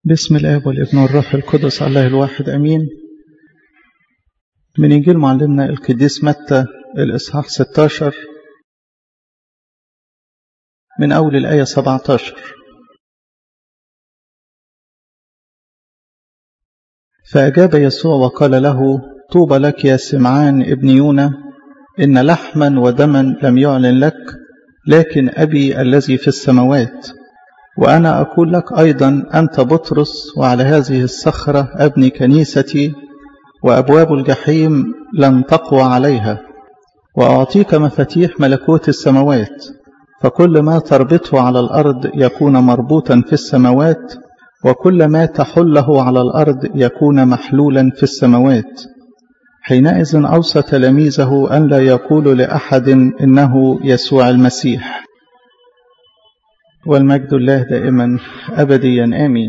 بسم الآب والابن والروح القدس الله الواحد أمين من إنجيل معلمنا القديس متى الإصحاح 16 من أول الآية 17 فأجاب يسوع وقال له طوبى لك يا سمعان ابن يونا إن لحما ودما لم يعلن لك لكن أبي الذي في السماوات وأنا أقول لك أيضا أنت بطرس وعلى هذه الصخرة أبني كنيستي وأبواب الجحيم لن تقوى عليها وأعطيك مفاتيح ملكوت السماوات فكل ما تربطه على الأرض يكون مربوطا في السماوات وكل ما تحله على الأرض يكون محلولا في السماوات حينئذ أوصى تلاميذه أن لا يقولوا لأحد إنه يسوع المسيح والمجد الله دائما أبديا آمين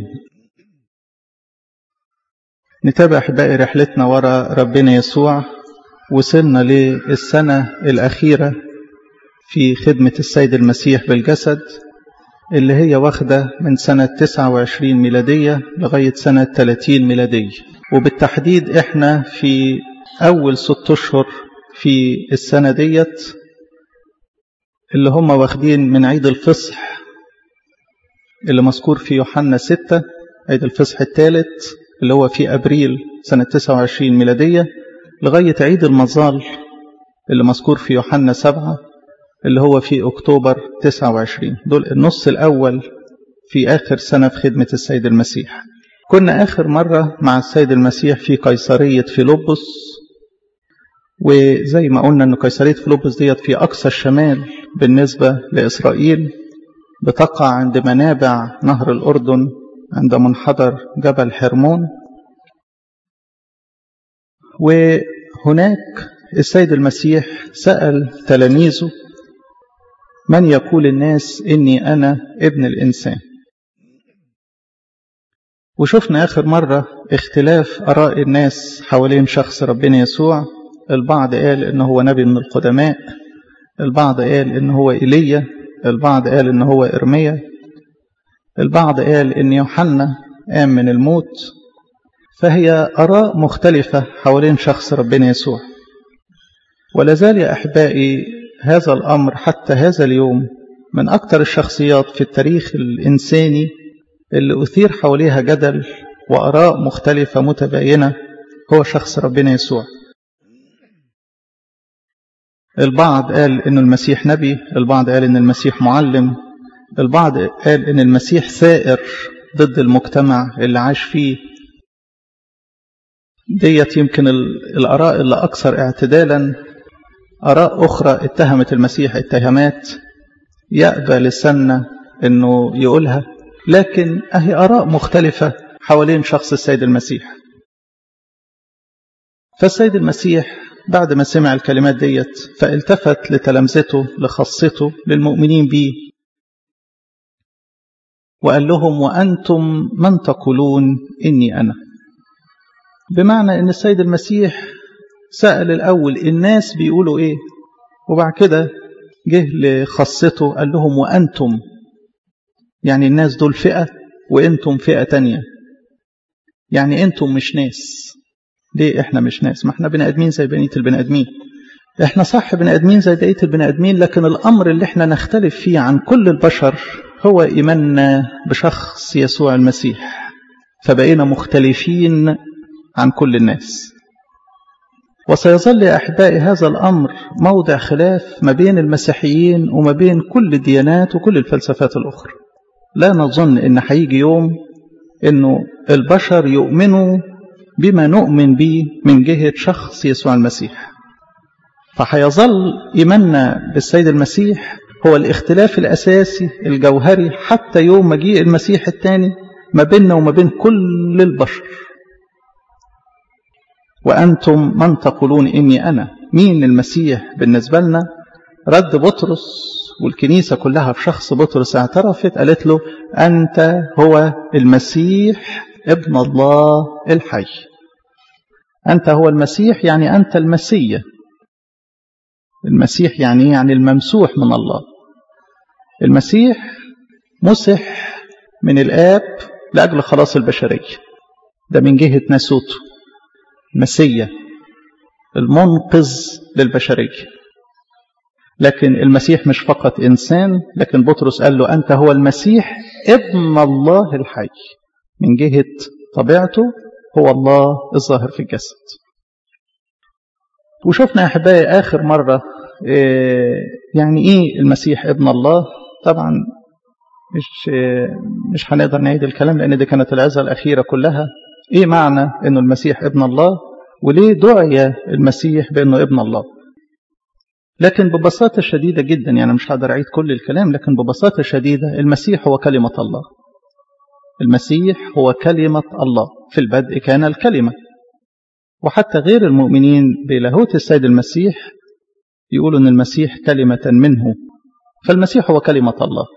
نتابع أحبائي رحلتنا وراء ربنا يسوع وصلنا للسنة الأخيرة في خدمة السيد المسيح بالجسد اللي هي واخدة من سنة 29 ميلادية لغاية سنة 30 ميلادية وبالتحديد احنا في أول ست أشهر في السنة ديت اللي هم واخدين من عيد الفصح اللي مذكور في يوحنا 6 عيد الفصح الثالث اللي هو في أبريل سنة 29 ميلادية لغاية عيد المظال اللي مذكور في يوحنا 7 اللي هو في أكتوبر 29 دول النص الأول في آخر سنة في خدمة السيد المسيح كنا آخر مرة مع السيد المسيح في قيصرية فيلبس وزي ما قلنا أن قيصرية فيلبس ديت في أقصى الشمال بالنسبة لإسرائيل بتقع عند منابع نهر الأردن عند منحدر جبل حرمون وهناك السيد المسيح سأل تلاميذه من يقول الناس إني أنا ابن الإنسان وشفنا آخر مرة اختلاف آراء الناس حوالين شخص ربنا يسوع البعض قال إنه هو نبي من القدماء البعض قال إنه هو إيليا البعض قال إن هو إرميا البعض قال إن يوحنا قام من الموت فهي آراء مختلفة حوالين شخص ربنا يسوع ولا زال يا أحبائي هذا الأمر حتى هذا اليوم من أكثر الشخصيات في التاريخ الإنساني اللي أثير حواليها جدل وآراء مختلفة متباينة هو شخص ربنا يسوع البعض قال إن المسيح نبي البعض قال إن المسيح معلم البعض قال إن المسيح ثائر ضد المجتمع اللي عاش فيه ديت يمكن الآراء اللي أكثر اعتدالا آراء أخرى اتهمت المسيح اتهامات يأبى لساننا إنه يقولها لكن أهي آراء مختلفة حوالين شخص السيد المسيح فالسيد المسيح بعد ما سمع الكلمات ديت فالتفت لتلامذته لخاصته للمؤمنين به وقال لهم وأنتم من تقولون إني أنا بمعنى أن السيد المسيح سأل الأول الناس بيقولوا إيه وبعد كده جه لخاصته قال لهم وأنتم يعني الناس دول فئة وأنتم فئة تانية يعني أنتم مش ناس ليه احنا مش ناس ما احنا بني ادمين زي بقيه البني ادمين احنا صح بني ادمين زي بقيه البني ادمين لكن الامر اللي احنا نختلف فيه عن كل البشر هو ايماننا بشخص يسوع المسيح فبقينا مختلفين عن كل الناس وسيظل يا احبائي هذا الامر موضع خلاف ما بين المسيحيين وما بين كل الديانات وكل الفلسفات الاخرى لا نظن ان هيجي يوم انه البشر يؤمنوا بما نؤمن به من جهة شخص يسوع المسيح فهيظل إيماننا بالسيد المسيح هو الاختلاف الأساسي الجوهري حتى يوم مجيء المسيح الثاني ما بيننا وما بين كل البشر وأنتم من تقولون إني أنا مين المسيح بالنسبة لنا رد بطرس والكنيسة كلها في شخص بطرس اعترفت قالت له أنت هو المسيح ابن الله الحي أنت هو المسيح يعني أنت المسيح المسيح يعني يعني الممسوح من الله المسيح مسح من الآب لأجل خلاص البشرية ده من جهة ناسوته مسيا المنقذ للبشرية لكن المسيح مش فقط إنسان لكن بطرس قال له أنت هو المسيح ابن الله الحي من جهة طبيعته هو الله الظاهر في الجسد وشفنا يا أحبائي آخر مرة إيه يعني إيه المسيح ابن الله طبعا مش مش هنقدر نعيد الكلام لأن دي كانت العزة الأخيرة كلها إيه معنى إنه المسيح ابن الله وليه دعي المسيح بأنه ابن الله لكن ببساطة شديدة جدا يعني مش هقدر أعيد كل الكلام لكن ببساطة شديدة المسيح هو كلمة الله المسيح هو كلمة الله في البدء كان الكلمة وحتى غير المؤمنين بلاهوت السيد المسيح يقولوا أن المسيح كلمة منه فالمسيح هو كلمة الله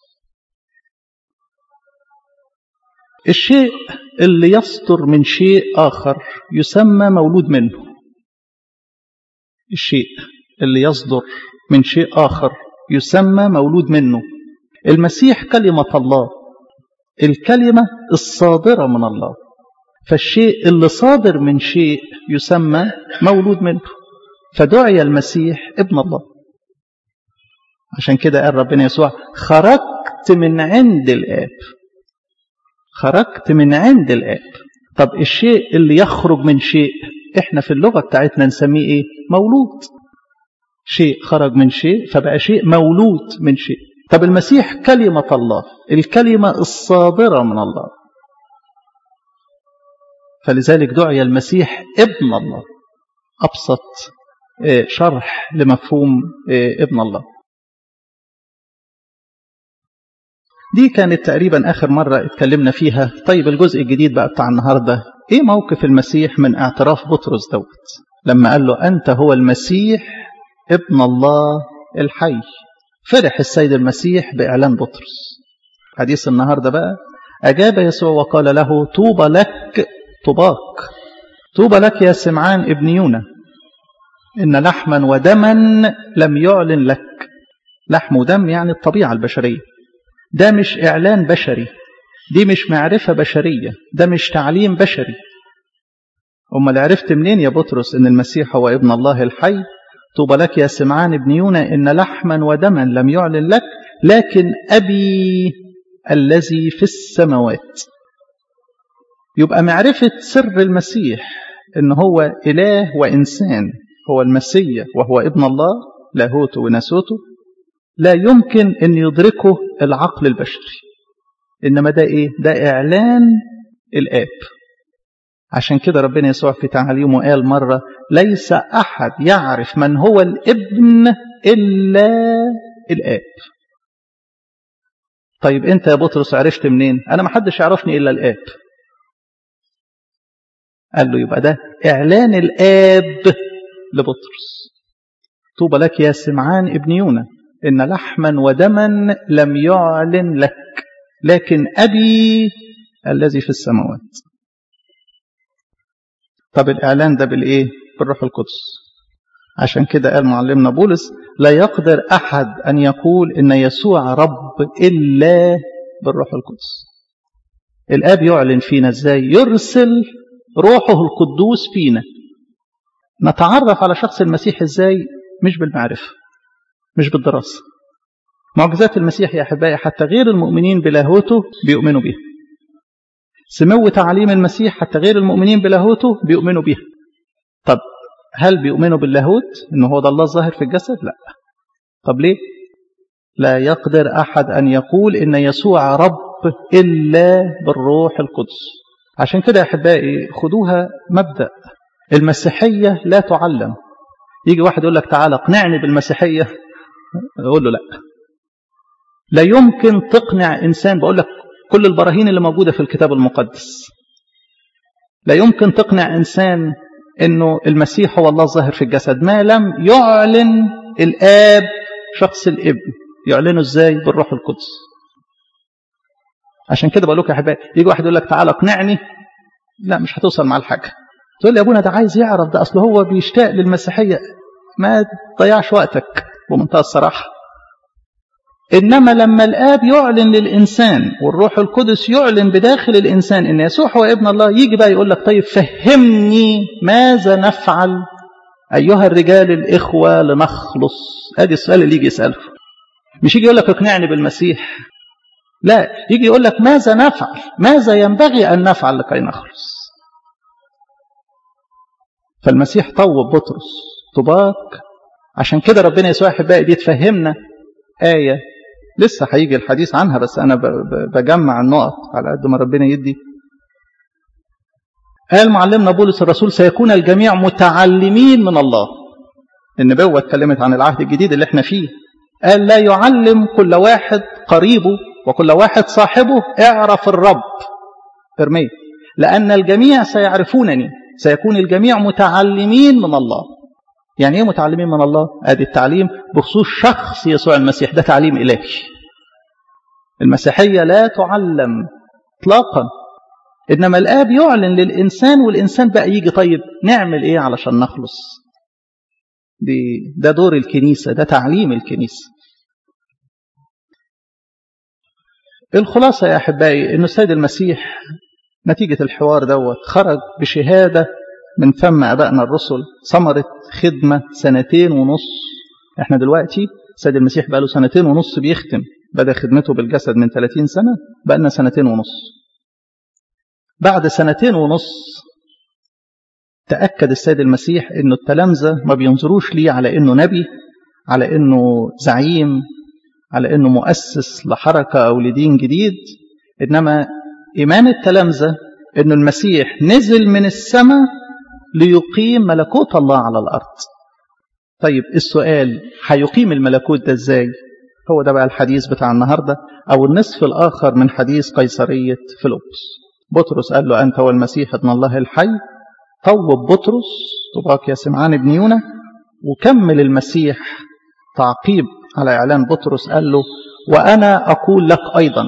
الشيء اللي يصدر من شيء آخر يسمى مولود منه الشيء اللي يصدر من شيء آخر يسمى مولود منه المسيح كلمة الله الكلمة الصادرة من الله فالشيء اللي صادر من شيء يسمى مولود منه فدعي المسيح ابن الله عشان كده قال ربنا يسوع خرجت من عند الآب خرجت من عند الآب طب الشيء اللي يخرج من شيء احنا في اللغة بتاعتنا نسميه ايه مولود شيء خرج من شيء فبقى شيء مولود من شيء طب المسيح كلمة الله الكلمة الصادرة من الله فلذلك دعي المسيح ابن الله أبسط شرح لمفهوم ابن الله دي كانت تقريبا آخر مرة اتكلمنا فيها طيب الجزء الجديد بقى بتاع النهاردة ايه موقف المسيح من اعتراف بطرس دوت لما قال له أنت هو المسيح ابن الله الحي فرح السيد المسيح بإعلان بطرس حديث النهاردة بقى أجاب يسوع وقال له طوبى لك طباك طوبى لك يا سمعان ابن يونا إن لحما ودما لم يعلن لك لحم ودم يعني الطبيعة البشرية ده مش إعلان بشري دي مش معرفة بشرية ده مش تعليم بشري أمال عرفت منين يا بطرس إن المسيح هو ابن الله الحي طوبى لك يا سمعان ابن يونا إن لحما ودما لم يعلن لك لكن أبي الذي في السماوات يبقى معرفة سر المسيح إن هو إله وإنسان هو المسيح وهو ابن الله لاهوته وناسوته لا يمكن أن يدركه العقل البشري إنما ده إيه؟ ده إعلان الآب عشان كده ربنا يسوع في تعاليمه قال مرة ليس أحد يعرف من هو الابن إلا الآب طيب أنت يا بطرس عرفت منين أنا ما حدش يعرفني إلا الآب قال له يبقى ده إعلان الآب لبطرس طوبى لك يا سمعان ابن يونا إن لحما ودما لم يعلن لك لكن أبي الذي في السماوات طب الإعلان ده بالإيه؟ بالروح القدس عشان كده قال معلمنا بولس لا يقدر أحد أن يقول إن يسوع رب إلا بالروح القدس الآب يعلن فينا إزاي يرسل روحه القدوس فينا نتعرف على شخص المسيح إزاي مش بالمعرفة مش بالدراسة معجزات المسيح يا أحبائي حتى غير المؤمنين بلاهوته بيؤمنوا بها سمو تعاليم المسيح حتى غير المؤمنين بلاهوته بيؤمنوا بها طب هل بيؤمنوا باللاهوت إنه هو ده الله الظاهر في الجسد لا طب ليه لا يقدر أحد أن يقول إن يسوع رب إلا بالروح القدس عشان كده يا أحبائي خدوها مبدأ المسيحية لا تعلم يجي واحد يقول لك تعالى اقنعني بالمسيحية أقول له لا لا يمكن تقنع إنسان بقول لك كل البراهين اللي موجودة في الكتاب المقدس لا يمكن تقنع إنسان أنه المسيح هو الله الظاهر في الجسد ما لم يعلن الآب شخص الابن يعلنه إزاي بالروح القدس عشان كده بقول لك يا حبايبي يجي واحد يقول لك تعالى اقنعني لا مش هتوصل مع الحاجة تقول لي يا ابونا ده عايز يعرف ده أصله هو بيشتاق للمسيحية ما تضيعش وقتك بمنتهى الصراحة إنما لما الآب يعلن للإنسان والروح القدس يعلن بداخل الإنسان إن يسوع هو ابن الله يجي بقى يقول لك طيب فهمني ماذا نفعل أيها الرجال الإخوة لنخلص هذا السؤال اللي يجي يسأله مش يجي يقول لك اقنعني بالمسيح لا يجي يقول لك ماذا نفعل ماذا ينبغي أن نفعل لكي نخلص فالمسيح طوب بطرس طباق عشان كده ربنا يسوع احبائي دي تفهمنا آية لسه هيجي الحديث عنها بس أنا بجمع النقط على قد ما ربنا يدي قال معلمنا بولس الرسول سيكون الجميع متعلمين من الله النبوة اتكلمت عن العهد الجديد اللي احنا فيه قال لا يعلم كل واحد قريبه وكل واحد صاحبه اعرف الرب ارميه لأن الجميع سيعرفونني سيكون الجميع متعلمين من الله يعني ايه متعلمين من الله ادي التعليم بخصوص شخص يسوع المسيح ده تعليم الهي المسيحيه لا تعلم اطلاقا انما الاب يعلن للانسان والانسان بقى يجي طيب نعمل ايه علشان نخلص دي ده دور الكنيسه ده تعليم الكنيسه الخلاصه يا احبائي انه السيد المسيح نتيجه الحوار دوت خرج بشهاده من فم ابائنا الرسل ثمره خدمه سنتين ونص احنا دلوقتي السيد المسيح بقى له سنتين ونص بيختم بدا خدمته بالجسد من 30 سنه بقى لنا سنتين ونص بعد سنتين ونص تاكد السيد المسيح انه التلامذه ما بينظروش ليه على انه نبي على انه زعيم على انه مؤسس لحركه او لدين جديد انما ايمان التلامذه انه المسيح نزل من السماء ليقيم ملكوت الله على الارض طيب السؤال هيقيم الملكوت ده ازاي هو ده بقى الحديث بتاع النهارده او النصف الاخر من حديث قيصريه فيلبس بطرس قال له انت هو المسيح ابن الله الحي طوب بطرس طباك يا سمعان بن يونا وكمل المسيح تعقيب على اعلان بطرس قال له وانا اقول لك ايضا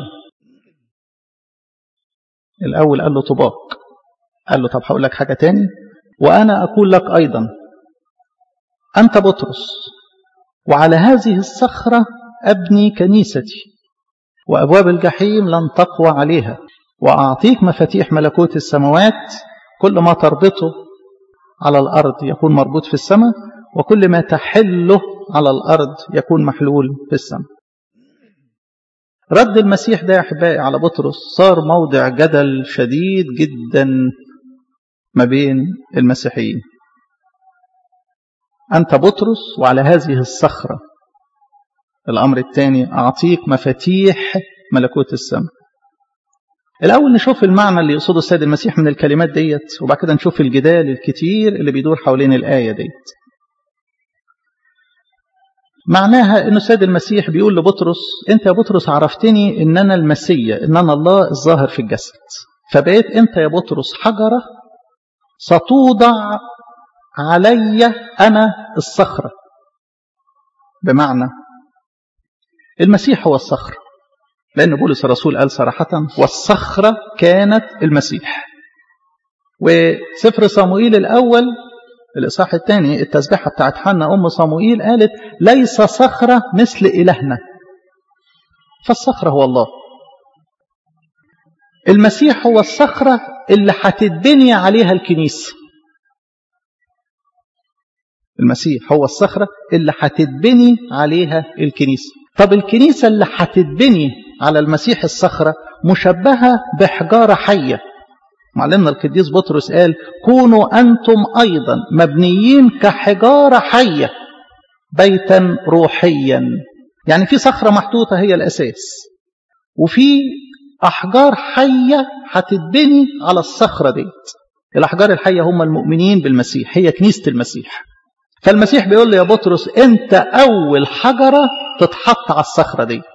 الاول قال له طباق قال له طب هقول لك حاجه تاني وانا اقول لك ايضا انت بطرس وعلى هذه الصخره ابني كنيستي وابواب الجحيم لن تقوى عليها واعطيك مفاتيح ملكوت السماوات كل ما تربطه على الارض يكون مربوط في السماء وكل ما تحله على الارض يكون محلول في السماء رد المسيح ده يا احبائي على بطرس صار موضع جدل شديد جدا ما بين المسيحيين أنت بطرس وعلى هذه الصخرة الأمر الثاني أعطيك مفاتيح ملكوت السماء الأول نشوف المعنى اللي يقصده السيد المسيح من الكلمات ديت وبعد كده نشوف الجدال الكتير اللي بيدور حوالين الآية ديت معناها أن السيد المسيح بيقول لبطرس أنت يا بطرس عرفتني أن أنا المسيا أن أنا الله الظاهر في الجسد فبقيت أنت يا بطرس حجرة ستوضع علي أنا الصخرة بمعنى المسيح هو الصخرة لأن بولس الرسول قال صراحة والصخرة كانت المسيح وسفر صموئيل الأول الإصحاح الثاني التسبيحة بتاعت حنا أم صموئيل قالت ليس صخرة مثل إلهنا فالصخرة هو الله المسيح هو الصخرة اللي هتتبني عليها الكنيسة المسيح هو الصخرة اللي هتتبني عليها الكنيسة طب الكنيسة اللي هتتبني على المسيح الصخرة مشبهة بحجارة حية معلمنا القديس بطرس قال كونوا أنتم أيضا مبنيين كحجارة حية بيتا روحيا يعني في صخرة محطوطة هي الأساس وفي أحجار حية هتتبني على الصخرة ديت الأحجار الحية هم المؤمنين بالمسيح هي كنيسة المسيح فالمسيح بيقول له يا بطرس أنت أول حجرة تتحط على الصخرة ديت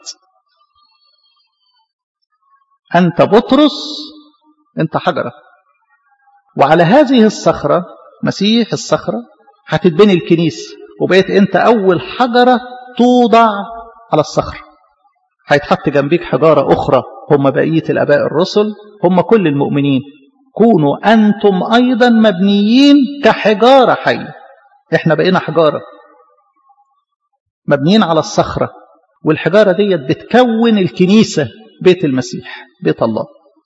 أنت بطرس أنت حجرة وعلى هذه الصخرة مسيح الصخرة هتتبني الكنيسة وبقيت أنت أول حجرة توضع على الصخرة هيتحط جنبيك حجارة أخرى هم بقية الأباء الرسل هم كل المؤمنين كونوا أنتم أيضا مبنيين كحجارة حية إحنا بقينا حجارة مبنيين على الصخرة والحجارة ديت بتكون الكنيسة بيت المسيح بيت الله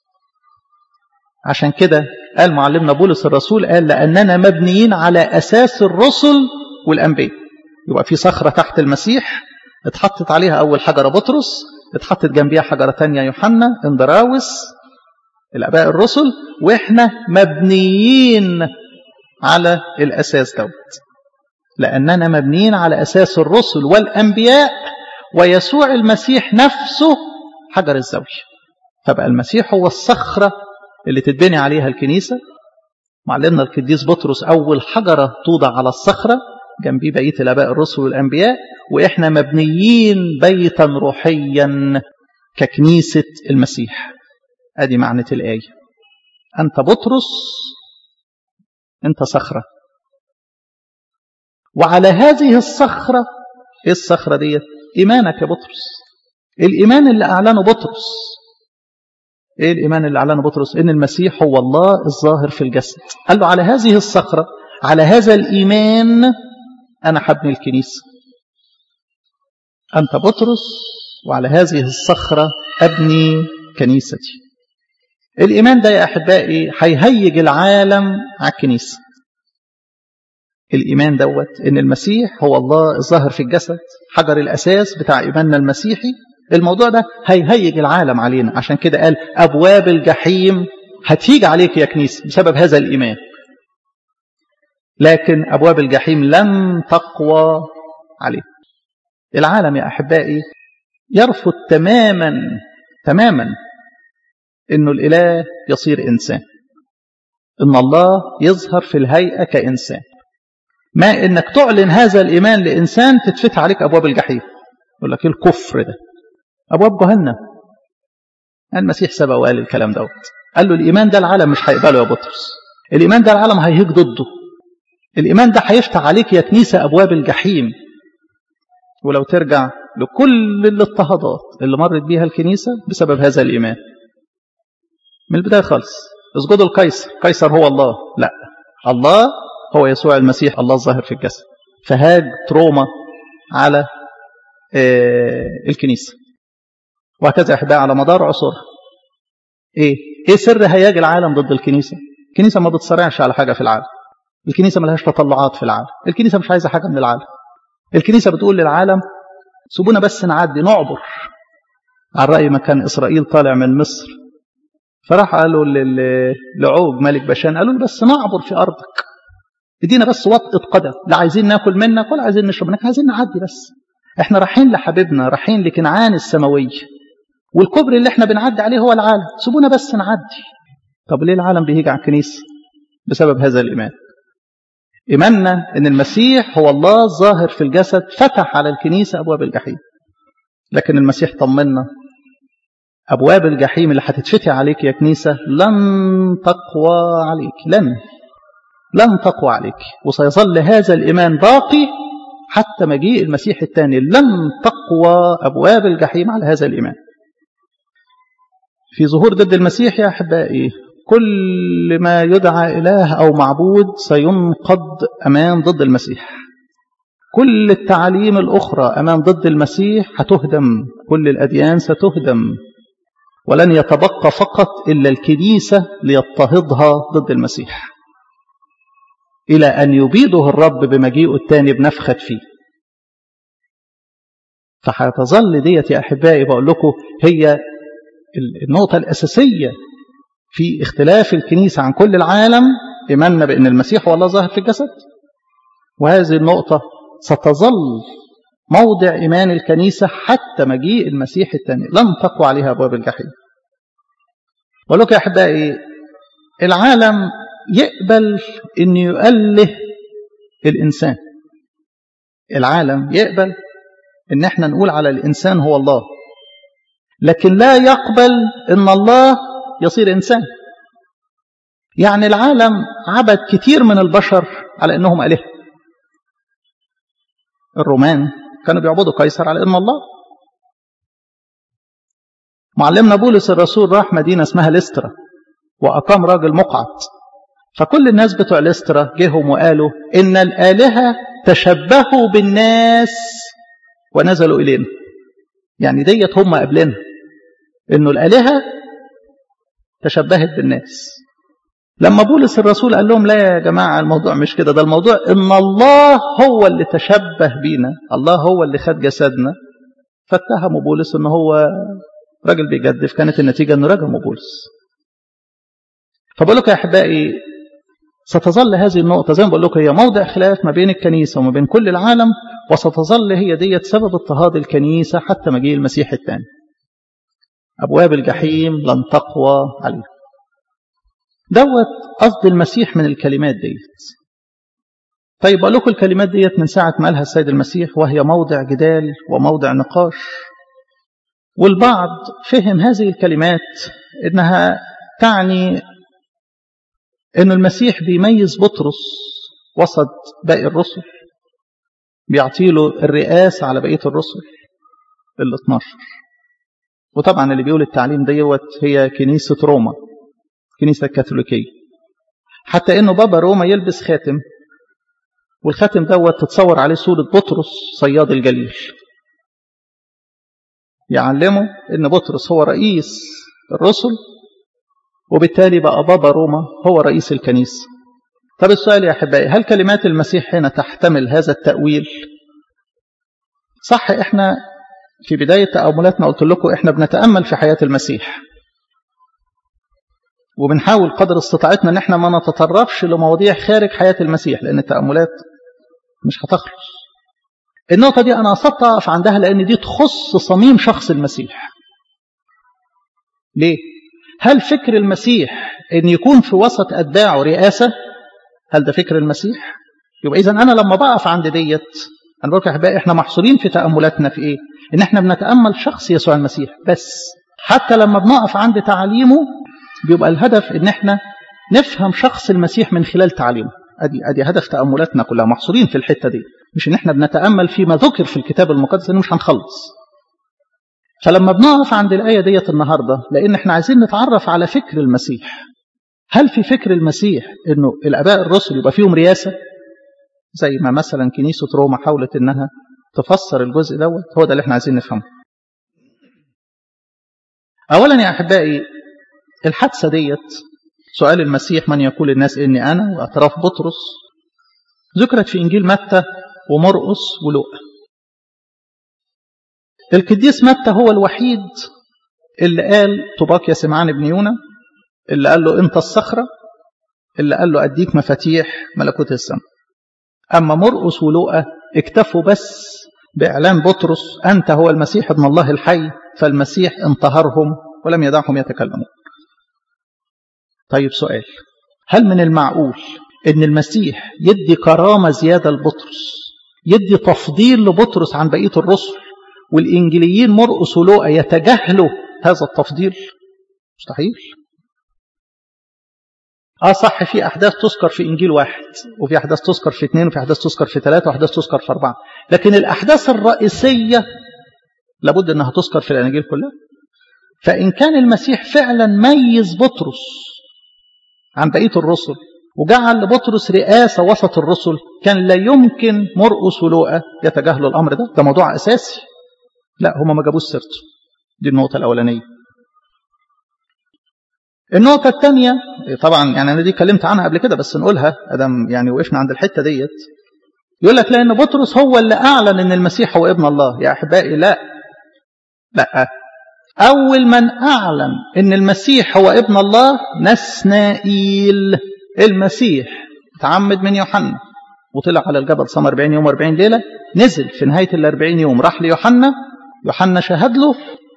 عشان كده قال معلمنا بولس الرسول قال لأننا مبنيين على أساس الرسل والأنبياء يبقى في صخرة تحت المسيح اتحطت عليها أول حجرة بطرس اتحطت جنبيها حجرة تانية يوحنا اندراوس الآباء الرسل وإحنا مبنيين على الأساس دوت لأننا مبنيين على أساس الرسل والأنبياء ويسوع المسيح نفسه حجر الزاوية فبقى المسيح هو الصخرة اللي تتبني عليها الكنيسة معلمنا القديس بطرس أول حجرة توضع على الصخرة جنبيه بقية الآباء الرسل والأنبياء وإحنا مبنيين بيتا روحيا ككنيسة المسيح أدي معنى الآية أنت بطرس أنت صخرة وعلى هذه الصخرة إيه الصخرة دي إيمانك يا بطرس الإيمان اللي أعلنه بطرس إيه الإيمان اللي أعلنه بطرس إن المسيح هو الله الظاهر في الجسد قال له على هذه الصخرة على هذا الإيمان أنا حبني الكنيسة أنت بطرس وعلى هذه الصخرة أبني كنيستي الإيمان ده يا أحبائي هيهيج العالم على الكنيسة الإيمان دوت إن المسيح هو الله الظاهر في الجسد حجر الأساس بتاع إيماننا المسيحي الموضوع ده هيهيج العالم علينا عشان كده قال أبواب الجحيم هتيجي عليك يا كنيسة بسبب هذا الإيمان لكن أبواب الجحيم لن تقوى عليه العالم يا أحبائي يرفض تماما تماما انه الاله يصير انسان ان الله يظهر في الهيئه كانسان ما انك تعلن هذا الايمان لانسان تتفتح عليك ابواب الجحيم يقول لك ايه الكفر ده ابواب جهنم المسيح سبق وقال الكلام دوت قال له الايمان ده العالم مش هيقبله يا بطرس الايمان ده العالم هيهيج ضده الايمان ده هيفتح عليك يا كنيسه ابواب الجحيم ولو ترجع لكل الاضطهادات اللي مرت بيها الكنيسه بسبب هذا الايمان من البداية خالص اسجدوا القيصر قيصر هو الله لا الله هو يسوع المسيح الله الظاهر في الجسد فهاج تروما على الكنيسة وهكذا إحدى على مدار عصورها إيه؟ إيه سر هياج العالم ضد الكنيسة الكنيسة ما بتصارعش على حاجة في العالم الكنيسة ما لهاش تطلعات في العالم الكنيسة مش عايزة حاجة من العالم الكنيسة بتقول للعالم سيبونا بس نعدي نعبر على رأي ما كان إسرائيل طالع من مصر فراح قالوا لعوج ملك بشان قالوا له بس نعبر في أرضك ادينا بس وطئة قدم لا عايزين ناكل منك ولا عايزين نشرب منك عايزين نعدي بس احنا رايحين لحبيبنا رايحين لكنعان السماوية والكبر اللي احنا بنعدي عليه هو العالم سيبونا بس نعدي طب ليه العالم بيهيج على الكنيسة بسبب هذا الإيمان إيماننا أن المسيح هو الله الظاهر في الجسد فتح على الكنيسة أبواب الجحيم لكن المسيح طمنا أبواب الجحيم اللي هتتفتح عليك يا كنيسة لن تقوى عليك لن لن تقوى عليك وسيظل هذا الإيمان باقي حتى مجيء المسيح الثاني لن تقوى أبواب الجحيم على هذا الإيمان في ظهور ضد المسيح يا أحبائي كل ما يدعى إله أو معبود سينقض أمام ضد المسيح كل التعاليم الأخرى أمام ضد المسيح هتهدم كل الأديان ستهدم ولن يتبقى فقط إلا الكنيسة ليضطهدها ضد المسيح إلى أن يبيده الرب بمجيئه الثاني بنفخة فيه فهتظل ديت يا أحبائي بقول لكم هي النقطة الأساسية في اختلاف الكنيسة عن كل العالم إيماننا بأن المسيح هو الله ظاهر في الجسد وهذه النقطة ستظل موضع إيمان الكنيسة حتى مجيء المسيح الثاني لن تقوى عليها أبواب الجحيم ولك يا أحبائي العالم يقبل أن يؤله الإنسان العالم يقبل أن احنا نقول على الإنسان هو الله لكن لا يقبل أن الله يصير إنسان يعني العالم عبد كتير من البشر على أنهم أله الرومان كانوا بيعبدوا قيصر على ان الله معلمنا بولس الرسول راح مدينة اسمها لسترا وأقام راجل مقعد فكل الناس بتوع لسترا جيهم وقالوا إن الآلهة تشبهوا بالناس ونزلوا إلينا يعني ديت هم قبلنا انه الالهه تشبهت بالناس لما بولس الرسول قال لهم لا يا جماعه الموضوع مش كده ده الموضوع ان الله هو اللي تشبه بينا الله هو اللي خد جسدنا فاتهموا بولس ان هو راجل بيجدف كانت النتيجه انه رجموا بولس فبقول لكم يا احبائي ستظل هذه النقطة زي ما بقول لكم هي موضع خلاف ما بين الكنيسة وما بين كل العالم وستظل هي ديت سبب اضطهاد الكنيسة حتى مجيء المسيح الثاني. أبواب الجحيم لن تقوى عليه. دوت قصد المسيح من الكلمات ديت. طيب بقول لكم الكلمات ديت من ساعة ما قالها السيد المسيح وهي موضع جدال وموضع نقاش. والبعض فهم هذه الكلمات انها تعني أن المسيح بيميز بطرس وسط باقي الرسل بيعطيله الرئاسة على بقية الرسل ال 12 وطبعا اللي بيقول التعليم ديوت هي كنيسة روما كنيسة الكاثوليكية حتى انه بابا روما يلبس خاتم والخاتم دوت تتصور عليه صورة بطرس صياد الجليل يعلمه ان بطرس هو رئيس الرسل وبالتالي بقى بابا روما هو رئيس الكنيسة طب السؤال يا أحبائي هل كلمات المسيح هنا تحتمل هذا التأويل صح إحنا في بداية تأملاتنا قلت لكم إحنا بنتأمل في حياة المسيح وبنحاول قدر استطاعتنا ان احنا ما نتطرفش لمواضيع خارج حياة المسيح لان التأملات مش هتخلص النقطة دي انا قصدت اقف عندها لان دي تخص صميم شخص المسيح ليه هل فكر المسيح ان يكون في وسط اتباعه رئاسة هل ده فكر المسيح يبقى اذا انا لما بقف عند ديت انا بقول يا احبائي احنا محصورين في تأملاتنا في ايه ان احنا بنتأمل شخص يسوع المسيح بس حتى لما بنقف عند تعاليمه بيبقى الهدف ان احنا نفهم شخص المسيح من خلال تعليمه ادي ادي هدف تاملاتنا كلها محصورين في الحته دي مش ان احنا بنتامل فيما ذكر في الكتاب المقدس لانه مش هنخلص فلما بنقف عند الايه ديت النهارده لان احنا عايزين نتعرف على فكر المسيح هل في فكر المسيح انه الاباء الرسل يبقى فيهم رياسه زي ما مثلا كنيسه روما حاولت انها تفسر الجزء دوت هو ده اللي احنا عايزين نفهمه اولا يا احبائي الحادثة ديت سؤال المسيح من يقول الناس إني أنا وأطراف بطرس ذكرت في إنجيل متى ومرقس ولوقا القديس متى هو الوحيد اللي قال طباك يا سمعان بن يونا اللي قال له أنت الصخرة اللي قال له أديك مفاتيح ملكوت السماء أما مرقس ولوقا اكتفوا بس بإعلان بطرس أنت هو المسيح ابن الله الحي فالمسيح انتهرهم ولم يدعهم يتكلمون طيب سؤال هل من المعقول ان المسيح يدي كرامه زياده لبطرس يدي تفضيل لبطرس عن بقيه الرسل والانجيليين مرقس ولوقا يتجاهلوا هذا التفضيل مستحيل اه صح في احداث تذكر في انجيل واحد وفي احداث تذكر في اثنين وفي احداث تذكر في ثلاثه واحداث تذكر في اربعه لكن الاحداث الرئيسيه لابد انها تذكر في الاناجيل كلها فان كان المسيح فعلا ميز بطرس عن بقية الرسل وجعل لبطرس رئاسة وسط الرسل كان لا يمكن مرقس ولوقا يتجاهلوا الأمر ده ده موضوع أساسي لا هما ما جابوش سيرته دي النقطة الأولانية النقطة الثانية طبعا يعني أنا دي اتكلمت عنها قبل كده بس نقولها أدم يعني وقفنا عند الحتة ديت يقول لك لأن بطرس هو اللي أعلن أن المسيح هو ابن الله يا أحبائي لا لا أول من أعلن أن المسيح هو ابن الله نسنائيل المسيح تعمد من يوحنا وطلع على الجبل صام 40 يوم 40 ليلة نزل في نهاية ال 40 يوم راح ليوحنا يوحنا شهد له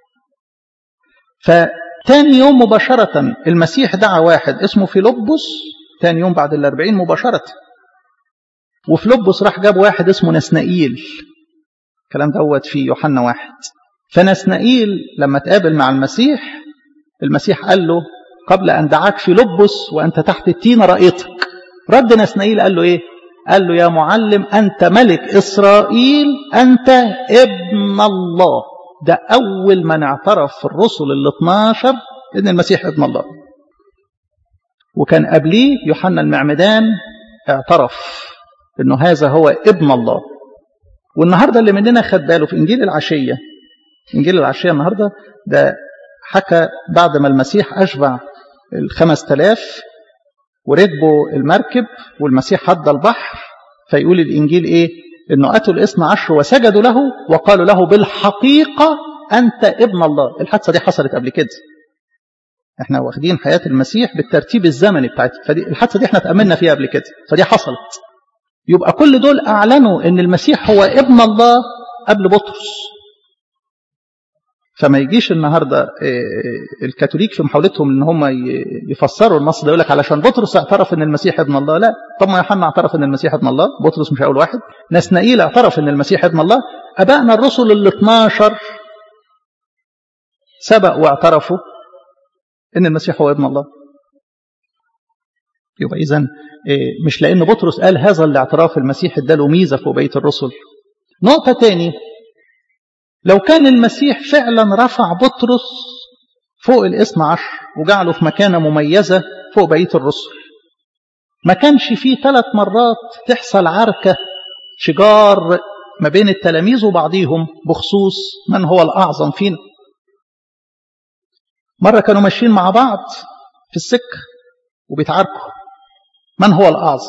فتاني يوم مباشرة المسيح دعا واحد اسمه فيلبس تاني يوم بعد ال 40 مباشرة وفيلبس راح جاب واحد اسمه نسنائيل الكلام دوت في يوحنا واحد فنسنائيل لما تقابل مع المسيح المسيح قال له قبل أن دعاك في لبس وأنت تحت التين رأيتك رد نسنائيل قال له إيه قال له يا معلم أنت ملك إسرائيل أنت ابن الله ده أول من اعترف في الرسل ال 12 إن المسيح ابن الله وكان قبليه يوحنا المعمدان اعترف إنه هذا هو ابن الله والنهارده اللي مننا خد باله في إنجيل العشية إنجيل العشية النهاردة ده حكى بعد ما المسيح أشبع الخمس تلاف وركبوا المركب والمسيح هدى البحر فيقول الإنجيل إيه إنه أتوا الاثنى عشر وسجدوا له وقالوا له بالحقيقة أنت ابن الله الحادثة دي حصلت قبل كده احنا واخدين حياة المسيح بالترتيب الزمني بتاعتها فدي الحادثة دي احنا تأملنا فيها قبل كده فدي حصلت يبقى كل دول أعلنوا إن المسيح هو ابن الله قبل بطرس فما يجيش النهارده الكاثوليك في محاولتهم ان هم يفسروا النص ده يقول لك علشان بطرس اعترف ان المسيح ابن الله لا طب ما يوحنا اعترف ان المسيح ابن الله بطرس مش اول واحد نسنائيل اعترف ان المسيح ابن الله ابائنا الرسل ال 12 سبق واعترفوا ان المسيح هو ابن الله يبقى اذا مش لان بطرس قال هذا الاعتراف المسيح اداله ميزه فوق بقيه الرسل نقطه تاني لو كان المسيح فعلا رفع بطرس فوق الاثنى عشر وجعله في مكانة مميزة فوق بقية الرسل ما كانش فيه ثلاث مرات تحصل عركة شجار ما بين التلاميذ وبعضيهم بخصوص من هو الأعظم فينا مرة كانوا ماشيين مع بعض في السكة وبيتعاركوا من هو الأعظم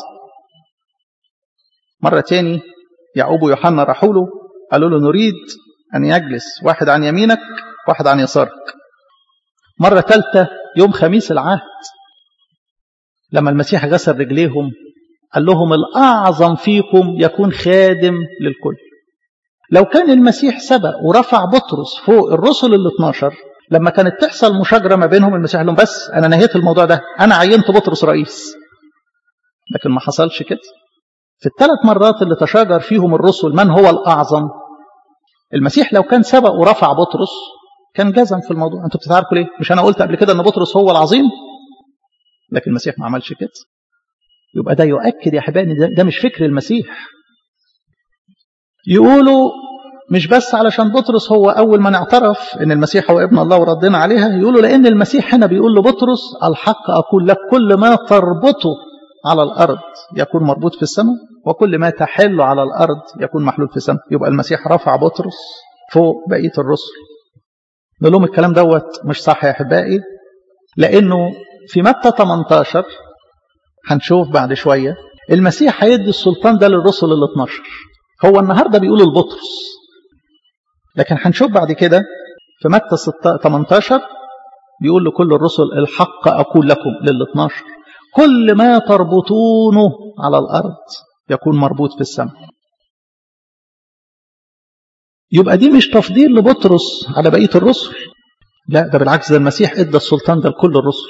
مرة تاني يعقوب ويوحنا راحوا له قالوا له نريد أن يجلس واحد عن يمينك واحد عن يسارك مرة ثالثة يوم خميس العهد لما المسيح غسل رجليهم قال لهم الأعظم فيكم يكون خادم للكل لو كان المسيح سبق ورفع بطرس فوق الرسل ال 12 لما كانت تحصل مشاجرة ما بينهم المسيح لهم بس أنا نهيت الموضوع ده أنا عينت بطرس رئيس لكن ما حصلش كده في الثلاث مرات اللي تشاجر فيهم الرسل من هو الأعظم المسيح لو كان سبق ورفع بطرس كان جزم في الموضوع انتوا بتتعاركوا ليه مش انا قلت قبل كده ان بطرس هو العظيم لكن المسيح ما عملش كده يبقى ده يؤكد يا حبايبي ده, ده مش فكر المسيح يقولوا مش بس علشان بطرس هو اول من اعترف ان المسيح هو ابن الله وردنا عليها يقولوا لان المسيح هنا بيقول لبطرس الحق اقول لك كل ما تربطه على الارض يكون مربوط في السماء وكل ما تحل على الأرض يكون محلول في السماء يبقى المسيح رفع بطرس فوق بقية الرسل نقول لهم الكلام دوت مش صح يا أحبائي لأنه في متى 18 هنشوف بعد شوية المسيح هيدي السلطان ده للرسل ال 12 هو النهاردة بيقول لبطرس لكن هنشوف بعد كده في متى 18 بيقول لكل الرسل الحق أقول لكم لل 12 كل ما تربطونه على الأرض يكون مربوط في السماء يبقى دي مش تفضيل لبطرس على بقية الرسل لا ده بالعكس ده المسيح ادى السلطان ده لكل الرسل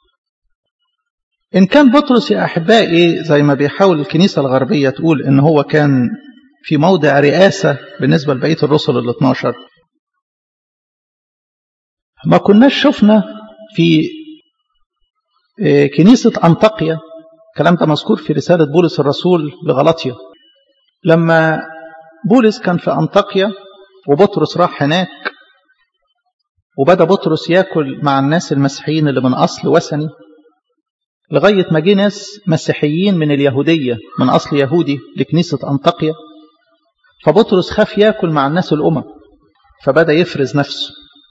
إن كان بطرس يا أحبائي زي ما بيحاول الكنيسة الغربية تقول إن هو كان في موضع رئاسة بالنسبة لبقية الرسل ال 12 ما كناش شفنا في كنيسة أنطاقيا الكلام ده مذكور في رسالة بولس الرسول لغلطيا لما بولس كان في أنطاقيا وبطرس راح هناك وبدأ بطرس ياكل مع الناس المسيحيين اللي من أصل وثني لغاية ما جه ناس مسيحيين من اليهودية من أصل يهودي لكنيسة أنطاقيا فبطرس خاف ياكل مع الناس الأمم فبدأ يفرز نفسه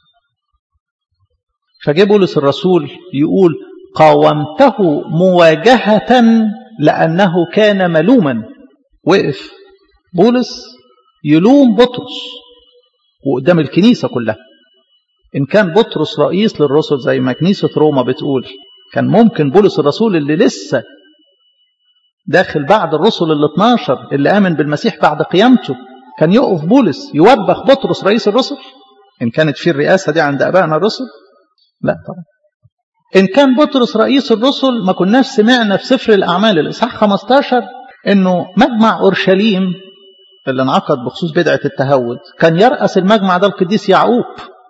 فجاء بولس الرسول يقول قاومته مواجهة لأنه كان ملوما وقف بولس يلوم بطرس وقدام الكنيسة كلها إن كان بطرس رئيس للرسل زي ما كنيسة روما بتقول كان ممكن بولس الرسول اللي لسه داخل بعد الرسل ال 12 اللي آمن بالمسيح بعد قيامته كان يقف بولس يوبخ بطرس رئيس الرسل إن كانت في الرئاسة دي عند أبائنا الرسل لا طبعا إن كان بطرس رئيس الرسل ما كناش سمعنا في سفر الأعمال الإصحاح 15 إنه مجمع أورشليم اللي انعقد بخصوص بدعة التهود كان يرأس المجمع ده القديس يعقوب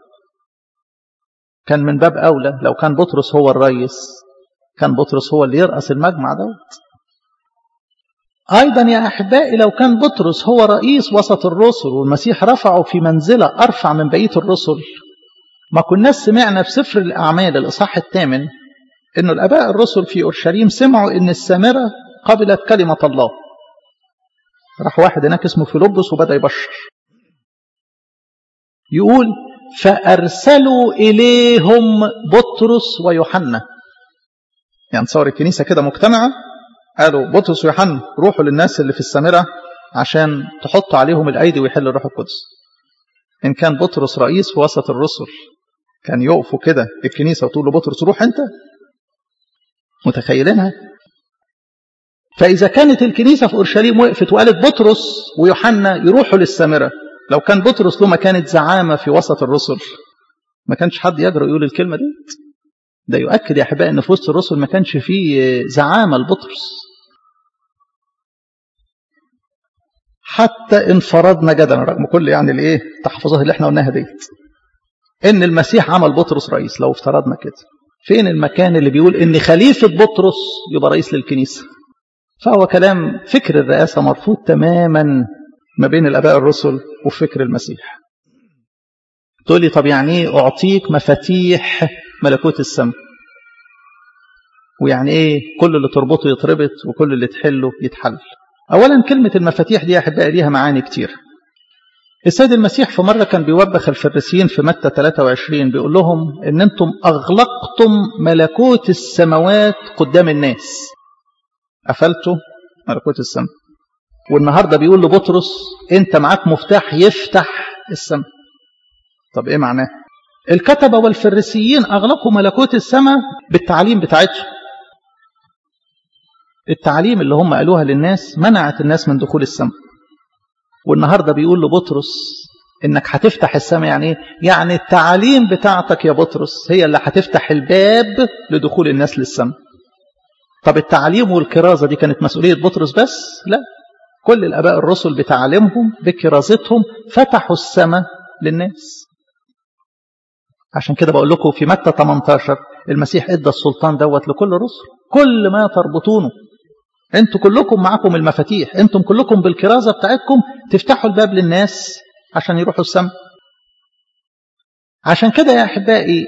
كان من باب أولى لو كان بطرس هو الرئيس كان بطرس هو اللي يرأس المجمع دوت أيضا يا أحبائي لو كان بطرس هو رئيس وسط الرسل والمسيح رفعه في منزلة أرفع من بقية الرسل ما كناش سمعنا في سفر الأعمال الإصحاح الثامن إنه الآباء الرسل في أورشليم سمعوا إن السامرة قبلت كلمة الله راح واحد هناك اسمه فيلبس وبدأ يبشر يقول فأرسلوا إليهم بطرس ويوحنا يعني تصور الكنيسة كده مجتمعة قالوا بطرس ويوحنا روحوا للناس اللي في السامرة عشان تحطوا عليهم الأيدي ويحل الروح القدس إن كان بطرس رئيس في وسط الرسل كان يقفوا كده الكنيسة وتقول له بطرس روح أنت متخيلينها فإذا كانت الكنيسة في أورشليم وقفت وقالت بطرس ويوحنا يروحوا للسامرة لو كان بطرس له مكانة زعامة في وسط الرسل ما كانش حد يجرؤ يقول الكلمة دي ده يؤكد يا أحبائي أن في وسط الرسل ما كانش فيه زعامة لبطرس حتى انفردنا جدلا رغم كل يعني الايه التحفظات اللي احنا قلناها ديت ان المسيح عمل بطرس رئيس لو افترضنا كده فين المكان اللي بيقول ان خليفة بطرس يبقى رئيس للكنيسة فهو كلام فكر الرئاسة مرفوض تماما ما بين الاباء الرسل وفكر المسيح تقول لي طب يعني ايه اعطيك مفاتيح ملكوت السماء ويعني ايه كل اللي تربطه يتربط وكل اللي تحله يتحل اولا كلمة المفاتيح دي يا احبائي ليها معاني كتير السيد المسيح في مرة كان بيوبخ الفريسيين في متى 23 بيقول لهم ان انتم اغلقتم ملكوت السماوات قدام الناس قفلتوا ملكوت السماء والنهاردة بيقول لبطرس انت معاك مفتاح يفتح السماء طب ايه معناه الكتبة والفريسيين اغلقوا ملكوت السماء بالتعليم بتاعتهم التعليم اللي هم قالوها للناس منعت الناس من دخول السماء والنهارده بيقول لبطرس انك هتفتح السماء يعني ايه؟ يعني التعاليم بتاعتك يا بطرس هي اللي هتفتح الباب لدخول الناس للسماء. طب التعليم والكرازه دي كانت مسؤوليه بطرس بس؟ لا. كل الاباء الرسل بتعليمهم بكرازتهم فتحوا السماء للناس. عشان كده بقول لكم في متى 18 المسيح ادى السلطان دوت لكل الرسل كل ما تربطونه انتوا كلكم معاكم المفاتيح انتم كلكم بالكرازة بتاعتكم تفتحوا الباب للناس عشان يروحوا السماء عشان كده يا احبائي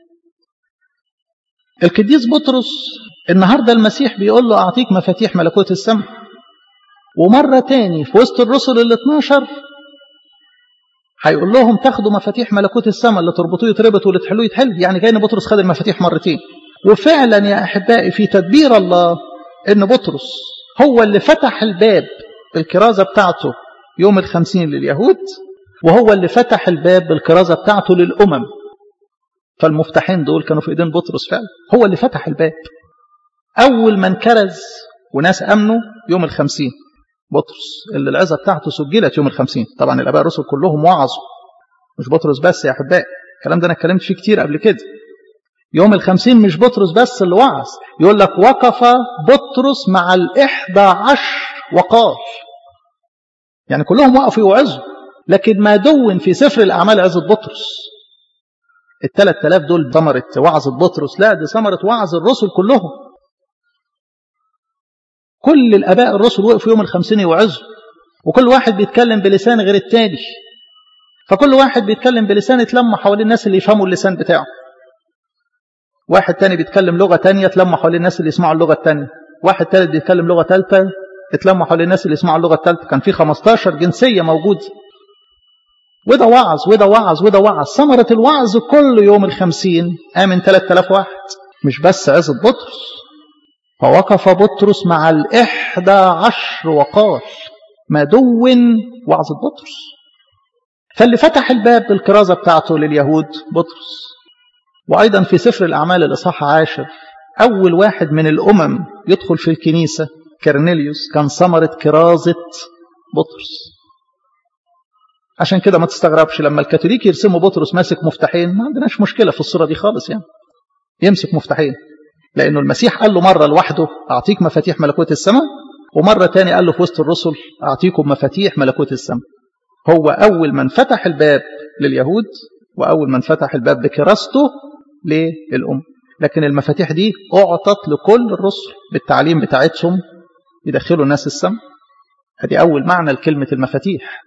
القديس بطرس النهارده المسيح بيقول له اعطيك مفاتيح ملكوت السماء ومرة تاني في وسط الرسل ال 12 هيقول لهم تاخدوا مفاتيح ملكوت السماء اللي تربطوه يتربط واللي تحلوه يتحل يعني كان بطرس خد المفاتيح مرتين وفعلا يا احبائي في تدبير الله ان بطرس هو اللي فتح الباب بالكرازة بتاعته يوم الخمسين لليهود وهو اللي فتح الباب بالكرازة بتاعته للأمم فالمفتاحين دول كانوا في ايدين بطرس فعلا هو اللي فتح الباب أول من كرز وناس أمنوا يوم الخمسين بطرس اللي العزة بتاعته سجلت يوم الخمسين طبعا الآباء الرسل كلهم وعظوا مش بطرس بس يا أحبائي الكلام ده أنا اتكلمت فيه كتير قبل كده يوم الخمسين مش بطرس بس اللي وعظ يقول لك وقف بطرس مع الإحدى عشر وقال يعني كلهم وقفوا يوعظوا لكن ما دون في سفر الأعمال عزة بطرس الثلاث آلاف دول ثمرة وعظة بطرس لا دي ثمرة وعظ الرسل كلهم كل الآباء الرسل وقفوا يوم الخمسين يوعظوا وكل واحد بيتكلم بلسان غير التاني فكل واحد بيتكلم بلسان اتلم حوالين الناس اللي يفهموا اللسان بتاعه واحد تاني بيتكلم لغة تانية اتلم حوالين الناس اللي يسمعوا اللغة التانية واحد تالت بيتكلم لغة تالتة اتلم حوالين الناس اللي يسمعوا اللغة التالتة كان في 15 جنسية موجودة وده وعظ وده وعظ وده وعظ ثمرة الوعظ كل يوم الخمسين آمن 3000 واحد مش بس عزة بطرس فوقف بطرس مع الإحدى عشر وقال ما دون وعظة بطرس فاللي فتح الباب بالكرازة بتاعته لليهود بطرس وأيضا في سفر الأعمال الإصحاح عاشر أول واحد من الأمم يدخل في الكنيسة كرنيليوس كان ثمرة كرازة بطرس عشان كده ما تستغربش لما الكاثوليك يرسموا بطرس ماسك مفتاحين ما عندناش مشكلة في الصورة دي خالص يعني يمسك مفتاحين لأنه المسيح قال له مرة لوحده أعطيك مفاتيح ملكوت السماء ومرة تاني قال له في وسط الرسل أعطيكم مفاتيح ملكوت السماء هو أول من فتح الباب لليهود وأول من فتح الباب بكراسته للأم لكن المفاتيح دي أعطت لكل الرسل بالتعليم بتاعتهم يدخلوا الناس السماء هذه أول معنى لكلمة المفاتيح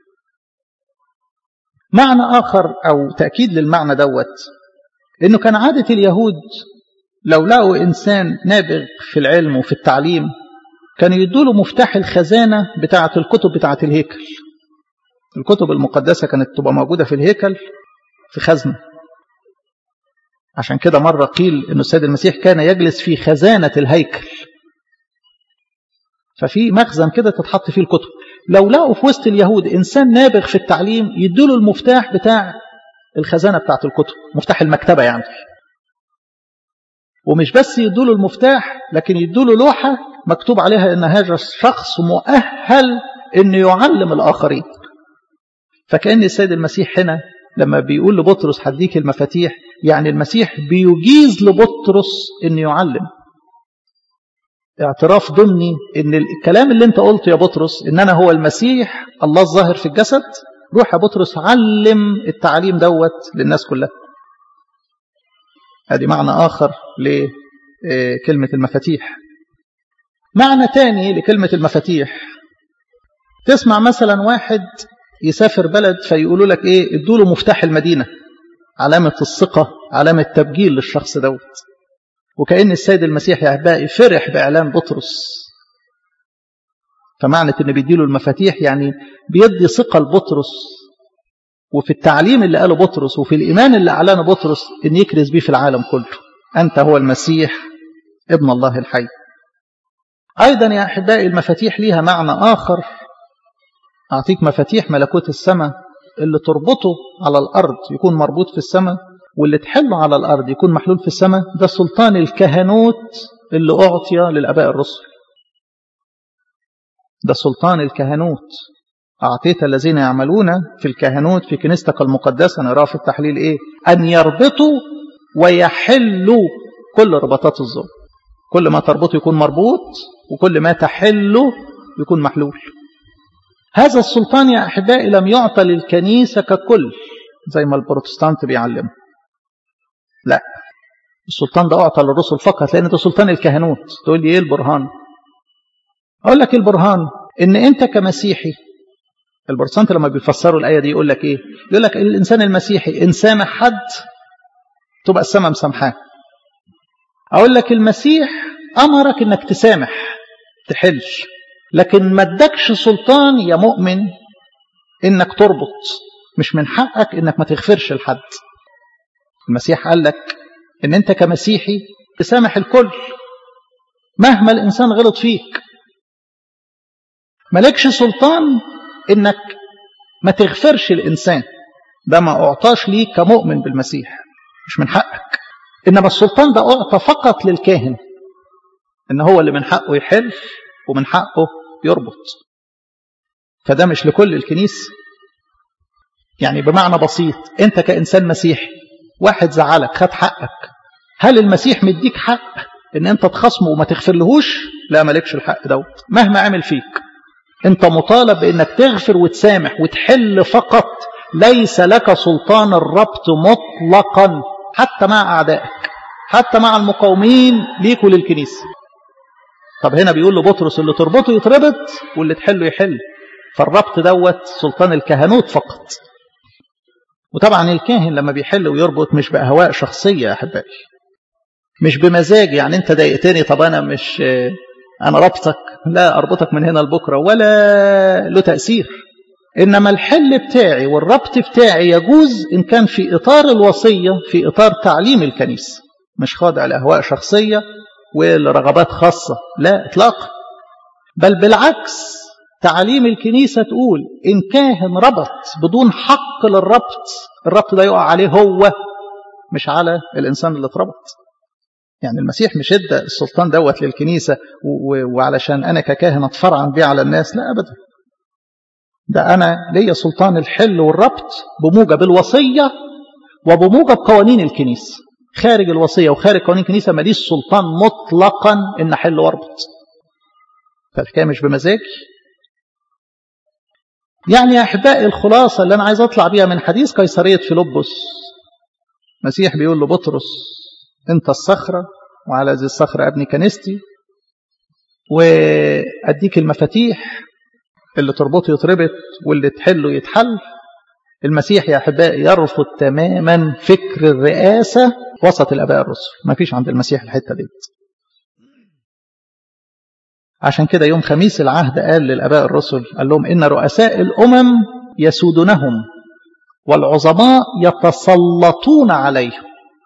معنى آخر أو تأكيد للمعنى دوت إنه كان عادة اليهود لو لقوا إنسان نابغ في العلم وفي التعليم كانوا يدوا له مفتاح الخزانة بتاعة الكتب بتاعة الهيكل الكتب المقدسة كانت تبقى موجودة في الهيكل في خزنة عشان كده مرة قيل أن السيد المسيح كان يجلس في خزانة الهيكل ففي مخزن كده تتحط فيه الكتب لو لقوا في وسط اليهود إنسان نابغ في التعليم يدوله المفتاح بتاع الخزانة بتاعت الكتب مفتاح المكتبة يعني ومش بس يدوله المفتاح لكن يدوله لوحة مكتوب عليها ان هذا الشخص مؤهل انه يعلم الاخرين فكأن السيد المسيح هنا لما بيقول لبطرس هديك المفاتيح يعني المسيح بيجيز لبطرس انه يعلم اعتراف ضمني ان الكلام اللي انت قلته يا بطرس ان انا هو المسيح الله الظاهر في الجسد روح يا بطرس علم التعليم دوت للناس كلها هذه معنى آخر لكلمة المفاتيح معنى تاني لكلمة المفاتيح تسمع مثلا واحد يسافر بلد فيقولوا لك ايه ادوا له مفتاح المدينة علامة الثقة علامة تبجيل للشخص دوت وكأن السيد المسيح يا أحبائي فرح بإعلان بطرس فمعنى ان بيديله المفاتيح يعني بيدي ثقة لبطرس وفي التعليم اللي قاله بطرس وفي الإيمان اللي أعلنه بطرس إن يكرز بيه في العالم كله أنت هو المسيح ابن الله الحي أيضا يا أحبائي المفاتيح ليها معنى آخر أعطيك مفاتيح ملكوت السماء اللي تربطه على الأرض يكون مربوط في السماء واللي تحله على الأرض يكون محلول في السماء ده سلطان الكهنوت اللي أعطي للأباء الرسل ده سلطان الكهنوت أعطيت الذين يعملون في الكهنوت في كنيستك المقدسة نراه في التحليل إيه أن يربطوا ويحلوا كل رباطات الظلم كل ما تربطه يكون مربوط وكل ما تحله يكون محلول هذا السلطان يا أحبائي لم يعطى للكنيسة ككل زي ما البروتستانت بيعلم لا السلطان ده أعطى للرسل فقط لأن ده سلطان الكهنوت تقول لي إيه البرهان أقول لك البرهان إن أنت كمسيحي البروتستانت لما بيفسروا الآية دي يقول لك إيه يقول لك الإنسان المسيحي إن سامح حد تبقى السماء مسامحاه أقول لك المسيح أمرك إنك تسامح تحل لكن ما ادكش سلطان يا مؤمن إنك تربط مش من حقك إنك ما تغفرش لحد المسيح قال لك إن أنت كمسيحي تسامح الكل مهما الإنسان غلط فيك مالكش سلطان إنك ما تغفرش الإنسان ده ما أعطاش ليك كمؤمن بالمسيح مش من حقك إنما السلطان ده أعطى فقط للكاهن إن هو اللي من حقه يحل ومن حقه يربط فده مش لكل الكنيسة يعني بمعنى بسيط أنت كإنسان مسيحي واحد زعلك خد حقك هل المسيح مديك حق إن أنت تخصمه وما تغفرلهوش لا مالكش الحق دوت مهما عمل فيك أنت مطالب بأنك تغفر وتسامح وتحل فقط ليس لك سلطان الربط مطلقا حتى مع أعدائك حتى مع المقاومين ليك وللكنيسة طب هنا بيقول له بطرس اللي تربطه يتربط واللي تحله يحل فالربط دوت سلطان الكهنوت فقط وطبعا الكاهن لما بيحل ويربط مش بأهواء شخصية يا أحبائي مش بمزاج يعني انت ضايقتني طب انا مش انا ربطك لا اربطك من هنا لبكره ولا له تاثير انما الحل بتاعي والربط بتاعي يجوز ان كان في اطار الوصيه في اطار تعليم الكنيسه مش خاضع لاهواء شخصيه ولرغبات خاصه لا اطلاقا بل بالعكس تعليم الكنيسه تقول ان كاهن ربط بدون حق للربط الربط ده يقع عليه هو مش على الانسان اللي اتربط يعني المسيح مش ادى السلطان دوت للكنيسة وعلشان أنا ككاهن أتفرعن بيه على الناس لا أبدا ده أنا ليا سلطان الحل والربط بموجب الوصية وبموجب قوانين الكنيسة خارج الوصية وخارج قوانين الكنيسة ماليش سلطان مطلقا إن أحل واربط فالحكاية مش بمزاجي يعني يا أحبائي الخلاصة اللي أنا عايز أطلع بيها من حديث قيصرية فيلبس المسيح بيقول لبطرس انت الصخرة وعلى ذي الصخرة ابني كنيستي واديك المفاتيح اللي تربطه يتربط واللي تحله يتحل المسيح يا احبائي يرفض تماما فكر الرئاسة وسط الاباء الرسل ما فيش عند المسيح الحتة دي عشان كده يوم خميس العهد قال للاباء الرسل قال لهم ان رؤساء الامم يسودونهم والعظماء يتسلطون عليهم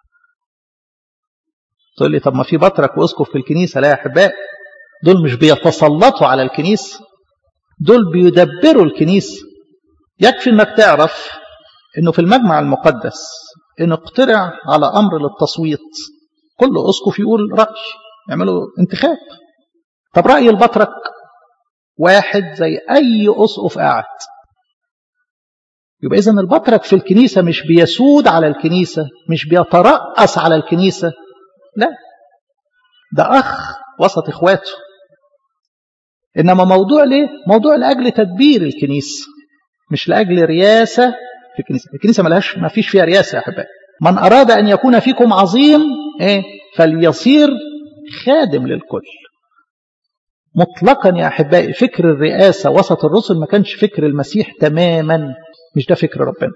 تقول لي طب ما في بطرك واسقف في الكنيسة لا يا أحباء دول مش بيتسلطوا على الكنيسة دول بيدبروا الكنيسة يكفي انك تعرف انه في المجمع المقدس ان اقترع على امر للتصويت كل اسقف يقول رأي يعملوا انتخاب طب رأي البطرك واحد زي اي اسقف قاعد يبقى اذا البطرك في الكنيسة مش بيسود على الكنيسة مش بيترأس على الكنيسة لا ده اخ وسط اخواته انما موضوع ليه موضوع لاجل تدبير الكنيسه مش لاجل رياسه في الكنيسه الكنيسه ملهاش ما فيش فيها رياسه يا احبائي من اراد ان يكون فيكم عظيم ايه فليصير خادم للكل مطلقا يا احبائي فكر الرئاسه وسط الرسل ما كانش فكر المسيح تماما مش ده فكر ربنا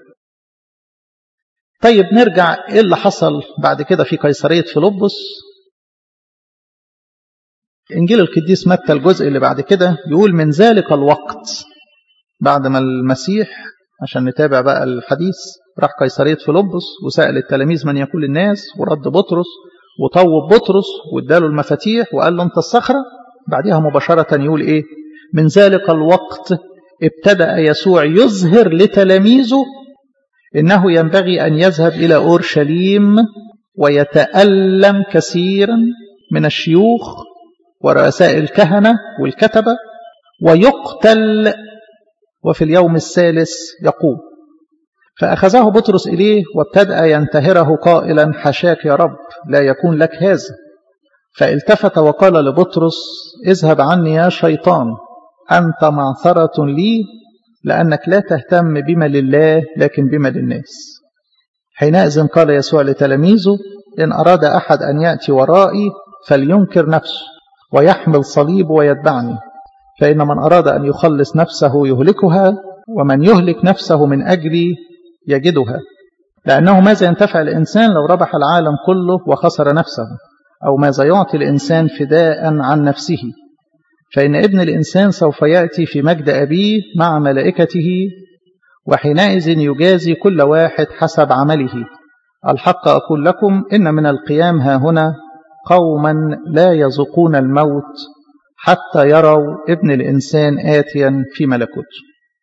طيب نرجع ايه اللي حصل بعد كده في قيصريه فيلبس إنجيل القديس متى الجزء اللي بعد كده يقول من ذلك الوقت بعد ما المسيح عشان نتابع بقى الحديث راح قيصرية فيلبس وسأل التلاميذ من يكون الناس ورد بطرس وطوب بطرس واداله المفاتيح وقال له انت الصخرة بعدها مباشرة يقول ايه من ذلك الوقت ابتدأ يسوع يظهر لتلاميذه إنه ينبغي أن يذهب إلى أورشليم ويتألم كثيرا من الشيوخ ورؤساء الكهنة والكتبة ويقتل وفي اليوم الثالث يقوم فأخذه بطرس إليه وابتدأ ينتهره قائلا حشاك يا رب لا يكون لك هذا فالتفت وقال لبطرس اذهب عني يا شيطان أنت معثرة لي لأنك لا تهتم بما لله لكن بما للناس حينئذ قال يسوع لتلاميذه إن أراد أحد أن يأتي ورائي فلينكر نفسه ويحمل صليب ويتبعني فإن من أراد أن يخلص نفسه يهلكها ومن يهلك نفسه من أجلي يجدها لأنه ماذا ينتفع الإنسان لو ربح العالم كله وخسر نفسه أو ماذا يعطي الإنسان فداء عن نفسه فإن ابن الإنسان سوف يأتي في مجد أبيه مع ملائكته وحينئذ يجازي كل واحد حسب عمله الحق أقول لكم إن من القيام ها هنا قوما لا يذوقون الموت حتى يروا ابن الإنسان آتيا في ملكوته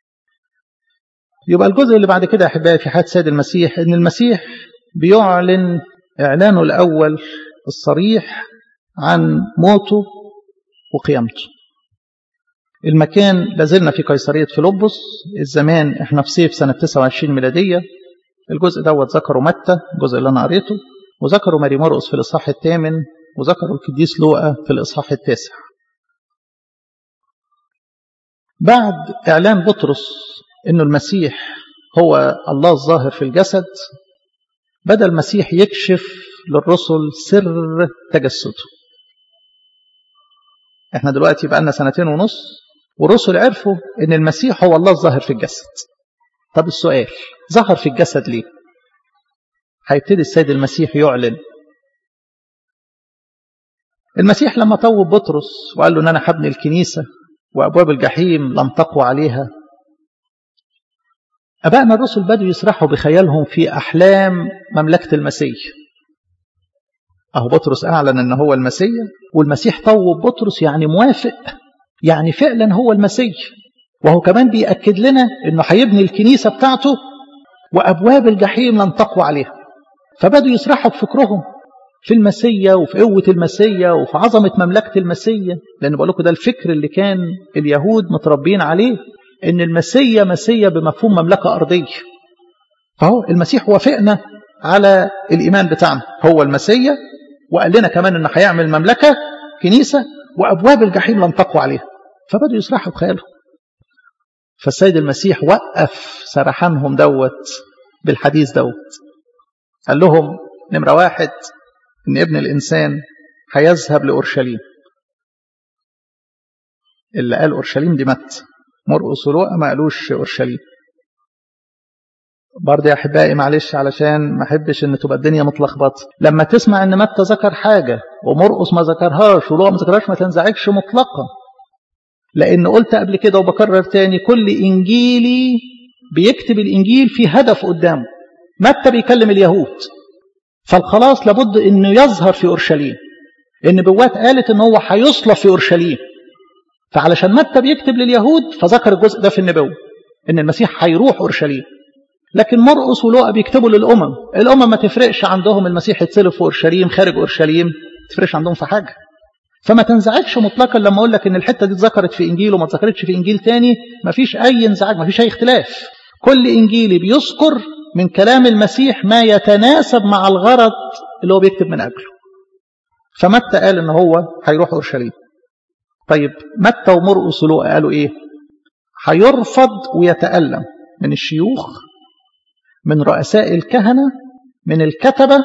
يبقى الجزء اللي بعد كده يا أحبائي في حياة سيد المسيح إن المسيح بيعلن إعلانه الأول الصريح عن موته وقيامته المكان لازلنا في قيصرية فيلبس الزمان احنا في صيف سنة 29 ميلادية الجزء دوت ذكره متى الجزء اللي أنا قريته وذكروا ماري مرقس في الإصحاح الثامن وذكروا القديس لوقا في الإصحاح التاسع بعد إعلان بطرس أنه المسيح هو الله الظاهر في الجسد بدأ المسيح يكشف للرسل سر تجسده احنا دلوقتي بقى لنا سنتين ونص والرسل عرفوا ان المسيح هو الله الظاهر في الجسد طب السؤال ظهر في الجسد ليه هيبتدي السيد المسيح يعلن المسيح لما طوب بطرس وقال له ان انا هبني الكنيسه وابواب الجحيم لم تقوى عليها ابائنا الرسل بدوا يسرحوا بخيالهم في احلام مملكه المسيح اهو بطرس اعلن ان هو المسيح والمسيح طوب بطرس يعني موافق يعني فعلا هو المسيح وهو كمان بيأكد لنا انه هيبني الكنيسه بتاعته وابواب الجحيم لن تقوى عليها فبدوا يسرحوا بفكرهم في المسيا وفي قوة المسيا وفي عظمة مملكة المسيا لأن بقول لكم ده الفكر اللي كان اليهود متربين عليه إن المسيا مسيا بمفهوم مملكة أرضية فهو المسيح وافقنا على الإيمان بتاعنا هو المسيا وقال لنا كمان إنه هيعمل مملكة كنيسة وأبواب الجحيم لن تقوى عليها فبدوا يسرحوا بخيالهم فالسيد المسيح وقف سرحانهم دوت بالحديث دوت قال لهم نمرة واحد إن ابن الإنسان هيذهب لأورشليم اللي قال أورشليم دي مت مرقس ولوقا ما قالوش أورشليم برضه يا أحبائي معلش علشان ما أحبش إن تبقى الدنيا متلخبطة لما تسمع إن متى ذكر حاجة ومرقس ما ذكرهاش ولوقا ما ذكرهاش ما تنزعجش مطلقا لأن قلت قبل كده وبكرر تاني كل إنجيلي بيكتب الإنجيل في هدف قدامه متى بيكلم اليهود فالخلاص لابد أنه يظهر في أورشليم النبوات قالت أنه هو هيصلب في أورشليم فعلشان متى بيكتب لليهود فذكر الجزء ده في النبوة أن المسيح هيروح أورشليم لكن مرقس ولوقا بيكتبوا للأمم الأمم ما تفرقش عندهم المسيح يتصلب في أورشليم خارج أورشليم ما تفرقش عندهم في حاجة فما تنزعجش مطلقا لما اقول لك ان الحته دي اتذكرت في انجيل وما اتذكرتش في انجيل تاني ما فيش اي انزعاج ما فيش اي اختلاف كل انجيلي بيذكر من كلام المسيح ما يتناسب مع الغرض اللي هو بيكتب من اجله فمتى قال ان هو هيروح اورشليم طيب متى ومرقس ولوقا قالوا ايه هيرفض ويتالم من الشيوخ من رؤساء الكهنه من الكتبه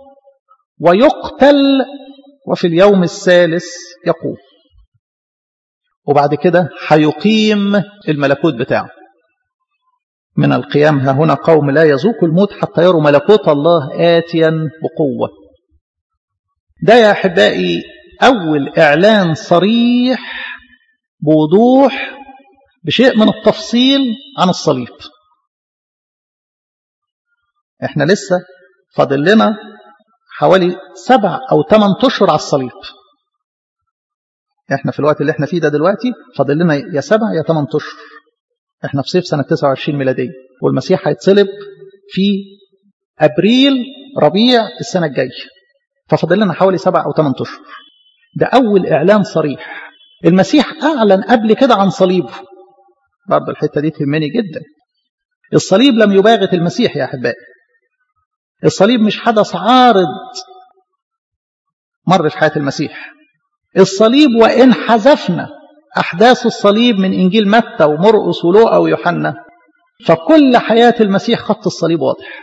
ويقتل وفي اليوم الثالث يقوم وبعد كده هيقيم الملكوت بتاعه من القيام ها هنا قوم لا يذوقوا الموت حتى يروا ملكوت الله آتيا بقوة ده يا أحبائي أول إعلان صريح بوضوح بشيء من التفصيل عن الصليب احنا لسه فاضل لنا حوالي سبع أو ثمان أشهر على الصليب احنا في الوقت اللي احنا فيه ده دلوقتي فاضل لنا يا سبع يا ثمان أشهر احنا في صيف سنة 29 ميلادية والمسيح هيتصلب في أبريل ربيع السنة الجاية ففاضل لنا حوالي سبع أو ثمان أشهر ده أول إعلان صريح المسيح أعلن قبل كده عن صليبه برضه الحتة دي تهمني جدا الصليب لم يباغت المسيح يا أحبائي الصليب مش حدث عارض مر في حياة المسيح الصليب وإن حذفنا أحداث الصليب من إنجيل متى ومرقس ولوقا ويوحنا فكل حياة المسيح خط الصليب واضح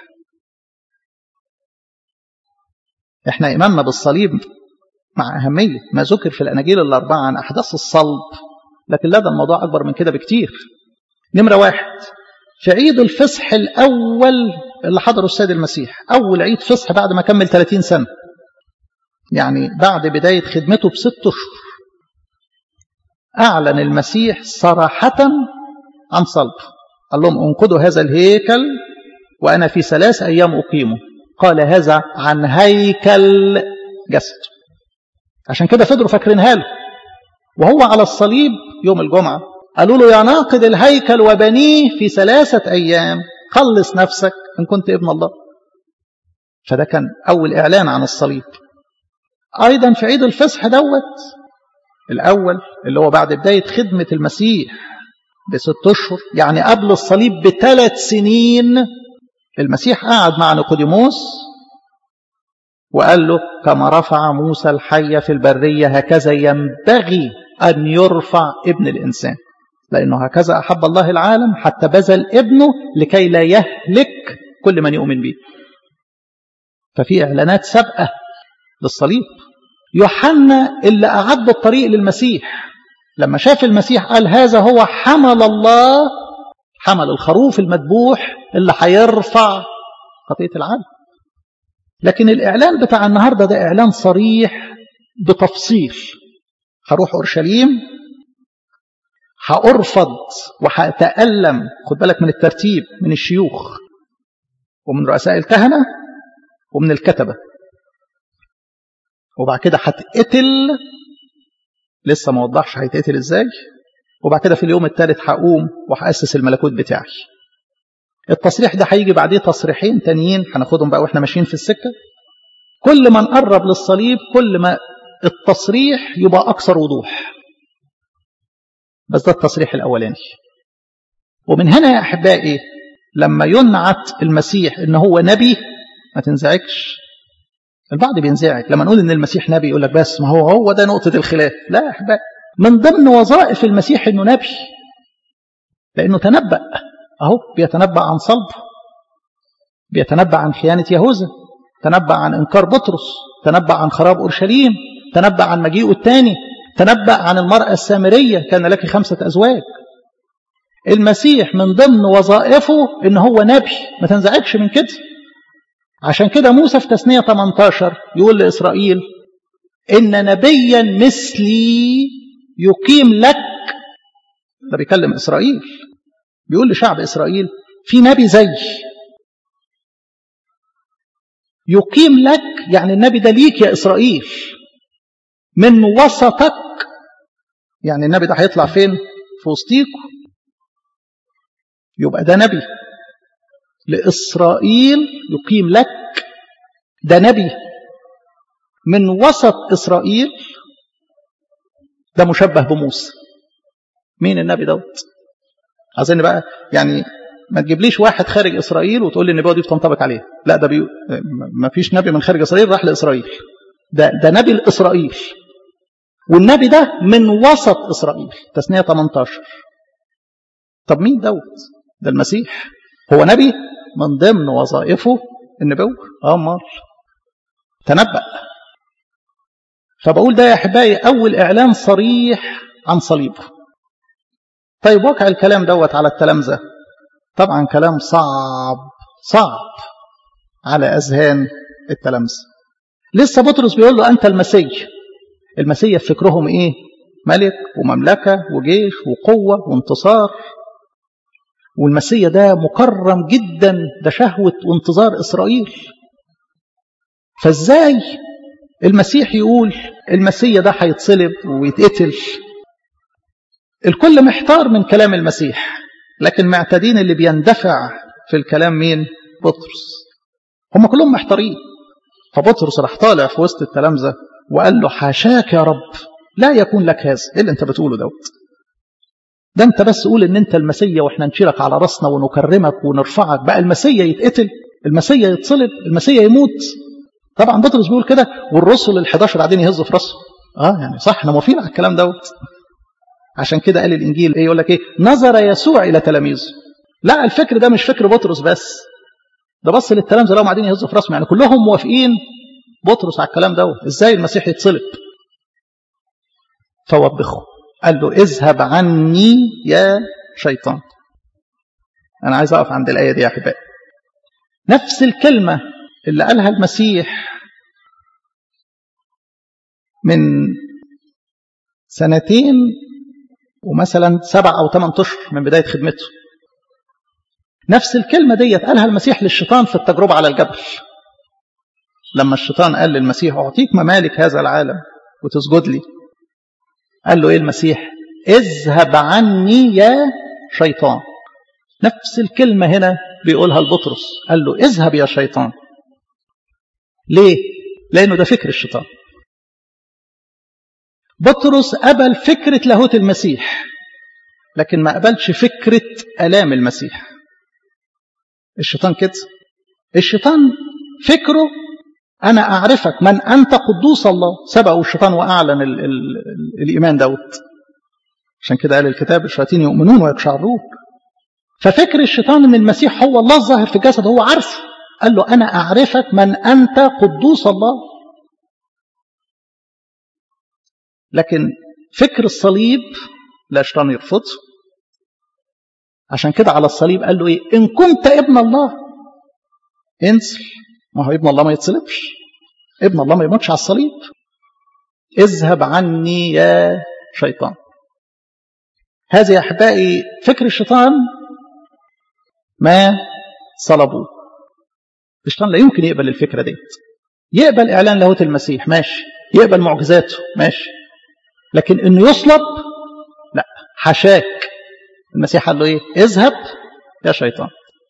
احنا إيماننا بالصليب مع أهمية ما ذكر في الأناجيل الأربعة عن أحداث الصلب لكن لا ده الموضوع أكبر من كده بكتير نمرة واحد في عيد الفصح الأول اللي حضره السيد المسيح أول عيد فصح بعد ما كمل 30 سنة يعني بعد بداية خدمته بست أشهر أعلن المسيح صراحة عن صلبه قال لهم انقضوا هذا الهيكل وأنا في ثلاث أيام أقيمه قال هذا عن هيكل جسد عشان كده فضلوا فاكرينها له وهو على الصليب يوم الجمعة قالوا له يا ناقد الهيكل وبنيه في ثلاثة أيام خلص نفسك إن كنت ابن الله فده كان أول إعلان عن الصليب أيضا في عيد الفصح دوت الأول اللي هو بعد بداية خدمة المسيح بست أشهر يعني قبل الصليب بثلاث سنين المسيح قعد مع نيقوديموس وقال له كما رفع موسى الحية في البرية هكذا ينبغي أن يرفع ابن الإنسان لأنه هكذا أحب الله العالم حتى بذل ابنه لكي لا يهلك كل من يؤمن به ففي إعلانات سابقة للصليب يوحنا اللي أعد الطريق للمسيح لما شاف المسيح قال هذا هو حمل الله حمل الخروف المذبوح اللي هيرفع خطية العالم لكن الإعلان بتاع النهاردة ده إعلان صريح بتفصيل هروح أورشليم هأرفض وهأتألم خد بالك من الترتيب من الشيوخ ومن رؤساء الكهنة ومن الكتبة وبعد كده هتقتل لسه ما وضحش هيتقتل ازاي وبعد كده في اليوم الثالث هقوم وهأسس الملكوت بتاعي التصريح ده هيجي بعديه تصريحين تانيين هناخدهم بقى واحنا ماشيين في السكة كل ما نقرب للصليب كل ما التصريح يبقى أكثر وضوح بس ده التصريح الأولاني ومن هنا يا أحبائي لما ينعت المسيح إن هو نبي ما تنزعجش البعض بينزعج لما نقول إن المسيح نبي يقول لك بس ما هو هو ده نقطة الخلاف لا يا أحبائي من ضمن وظائف المسيح إنه نبي لأنه تنبأ أهو بيتنبأ عن صلب بيتنبأ عن خيانة يهوذا تنبأ عن إنكار بطرس تنبأ عن خراب أورشليم تنبأ عن مجيئه الثاني تنبأ عن المرأة السامرية كان لك خمسة أزواج المسيح من ضمن وظائفه إن هو نبي ما تنزعجش من كده عشان كده موسى في تثنية 18 يقول لإسرائيل إن نبيا مثلي يقيم لك ده بيكلم إسرائيل بيقول لشعب إسرائيل في نبي زي يقيم لك يعني النبي ده ليك يا إسرائيل من وسطك يعني النبي ده هيطلع فين في وسطيكوا يبقى ده نبي لإسرائيل يقيم لك ده نبي من وسط إسرائيل ده مشبه بموسى مين النبي دوت أظن بقى يعني ما تجيبليش واحد خارج إسرائيل وتقول لي النبوة دي بتنطبق عليه لا ده بي... ما فيش نبي من خارج إسرائيل راح لإسرائيل ده, ده نبي لإسرائيل والنبي ده من وسط إسرائيل تثنية 18 طب مين دوت ده المسيح هو نبي من ضمن وظائفه النبوة اه امال تنبأ فبقول ده يا احبائي اول اعلان صريح عن صليبه طيب واقع الكلام دوت على التلامذه طبعا كلام صعب صعب على اذهان التلامذه لسه بطرس بيقول له انت المسيح المسيح فكرهم ايه ملك ومملكه وجيش وقوه وانتصار والمسيا ده مكرم جدا ده شهوة وانتظار إسرائيل فازاي المسيح يقول المسيا ده هيتصلب ويتقتل الكل محتار من كلام المسيح لكن معتادين اللي بيندفع في الكلام مين بطرس هم كلهم محتارين فبطرس راح طالع في وسط التلامذة وقال له حاشاك يا رب لا يكون لك هذا ايه اللي انت بتقوله دوت ده انت بس قول ان انت المسيا واحنا نشيلك على راسنا ونكرمك ونرفعك بقى المسيا يتقتل المسيا يتصلب المسيا يموت طبعا بطرس بيقول كده والرسل ال11 قاعدين يهزوا في راسهم اه يعني صح احنا موافقين على الكلام دوت عشان كده قال الانجيل ايه يقول لك ايه نظر يسوع الى تلاميذه لا الفكر ده مش فكر بطرس بس ده بص للتلامذه اللي هم قاعدين يهزوا في راسهم يعني كلهم موافقين بطرس على الكلام دوت ازاي المسيح يتصلب فوبخه قال له اذهب عني يا شيطان أنا عايز أقف عند الآية دي يا أحبائي نفس الكلمة اللي قالها المسيح من سنتين ومثلا سبع أو ثمان أشهر من بداية خدمته نفس الكلمة دي قالها المسيح للشيطان في التجربة على الجبل لما الشيطان قال للمسيح أعطيك ممالك هذا العالم وتسجد لي قال له ايه المسيح اذهب عني يا شيطان نفس الكلمة هنا بيقولها لبطرس قال له اذهب يا شيطان ليه لانه ده فكر الشيطان بطرس قبل فكرة لاهوت المسيح لكن ما قبلش فكرة ألام المسيح الشيطان كده الشيطان فكره أنا أعرفك من أنت قدوس الله سبقوا الشيطان وأعلن ال ال ال الإيمان دوت عشان كده قال الكتاب الشياطين يؤمنون ويقشعرون ففكر الشيطان أن المسيح هو الله الظاهر في الجسد هو عارفه قال له أنا أعرفك من أنت قدوس الله لكن فكر الصليب لا الشيطان يرفضه عشان كده على الصليب قال له إيه إن كنت ابن الله انزل ما هو ابن الله ما يتصلبش ابن الله ما يموتش على الصليب اذهب عني يا شيطان هذا يا احبائي فكر الشيطان ما صلبوه الشيطان لا يمكن يقبل الفكره ديت يقبل اعلان لاهوت المسيح ماشي يقبل معجزاته ماشي لكن انه يصلب لا حشاك المسيح قال له ايه اذهب يا شيطان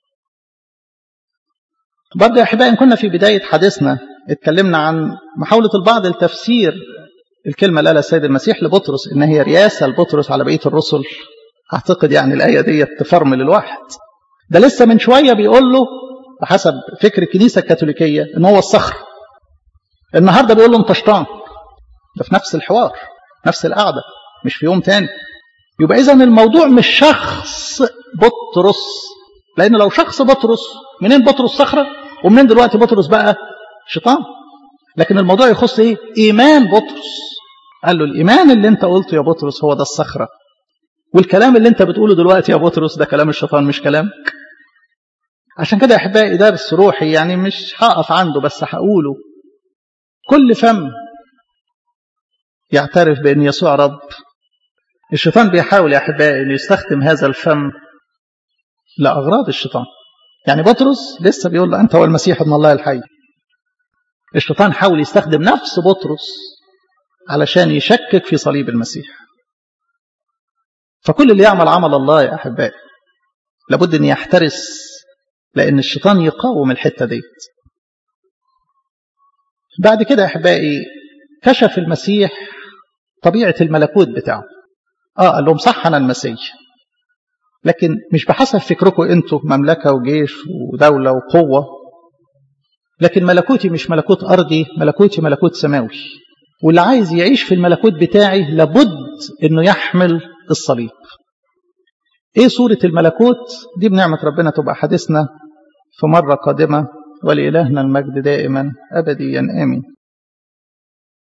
برضه يا احبائي ان كنا في بدايه حديثنا اتكلمنا عن محاوله البعض لتفسير الكلمه اللي قالها السيد المسيح لبطرس ان هي رياسه لبطرس على بقيه الرسل اعتقد يعني الايه دي تفرمل الواحد ده لسه من شويه بيقول له بحسب فكر الكنيسه الكاثوليكيه ان هو الصخر النهارده بيقول له انت شيطان ده في نفس الحوار نفس القعده مش في يوم تاني يبقى اذا الموضوع مش شخص بطرس لان لو شخص بطرس منين بطرس صخره ومنين دلوقتي بطرس بقى شيطان لكن الموضوع يخص ايه ايمان بطرس قال له الايمان اللي انت قلته يا بطرس هو ده الصخره والكلام اللي انت بتقوله دلوقتي يا بطرس ده كلام الشيطان مش كلامك عشان كده يا احبائي درس روحي يعني مش هقف عنده بس هقوله كل فم يعترف بان يسوع رب الشيطان بيحاول يا احبائي ان يستخدم هذا الفم لأغراض الشيطان يعني بطرس لسه بيقول له أنت هو المسيح ابن الله الحي الشيطان حاول يستخدم نفس بطرس علشان يشكك في صليب المسيح فكل اللي يعمل عمل الله يا أحبائي لابد أن يحترس لأن الشيطان يقاوم الحتة ديت بعد كده يا أحبائي كشف المسيح طبيعة الملكوت بتاعه آه قال لهم صح أنا المسيح لكن مش بحسب فكركم أنتم مملكة وجيش ودولة وقوة لكن ملكوتي مش ملكوت أرضي ملكوتي ملكوت سماوي واللي عايز يعيش في الملكوت بتاعي لابد أنه يحمل الصليب ايه صورة الملكوت دي بنعمة ربنا تبقى حديثنا في مرة قادمة ولإلهنا المجد دائما أبديا آمين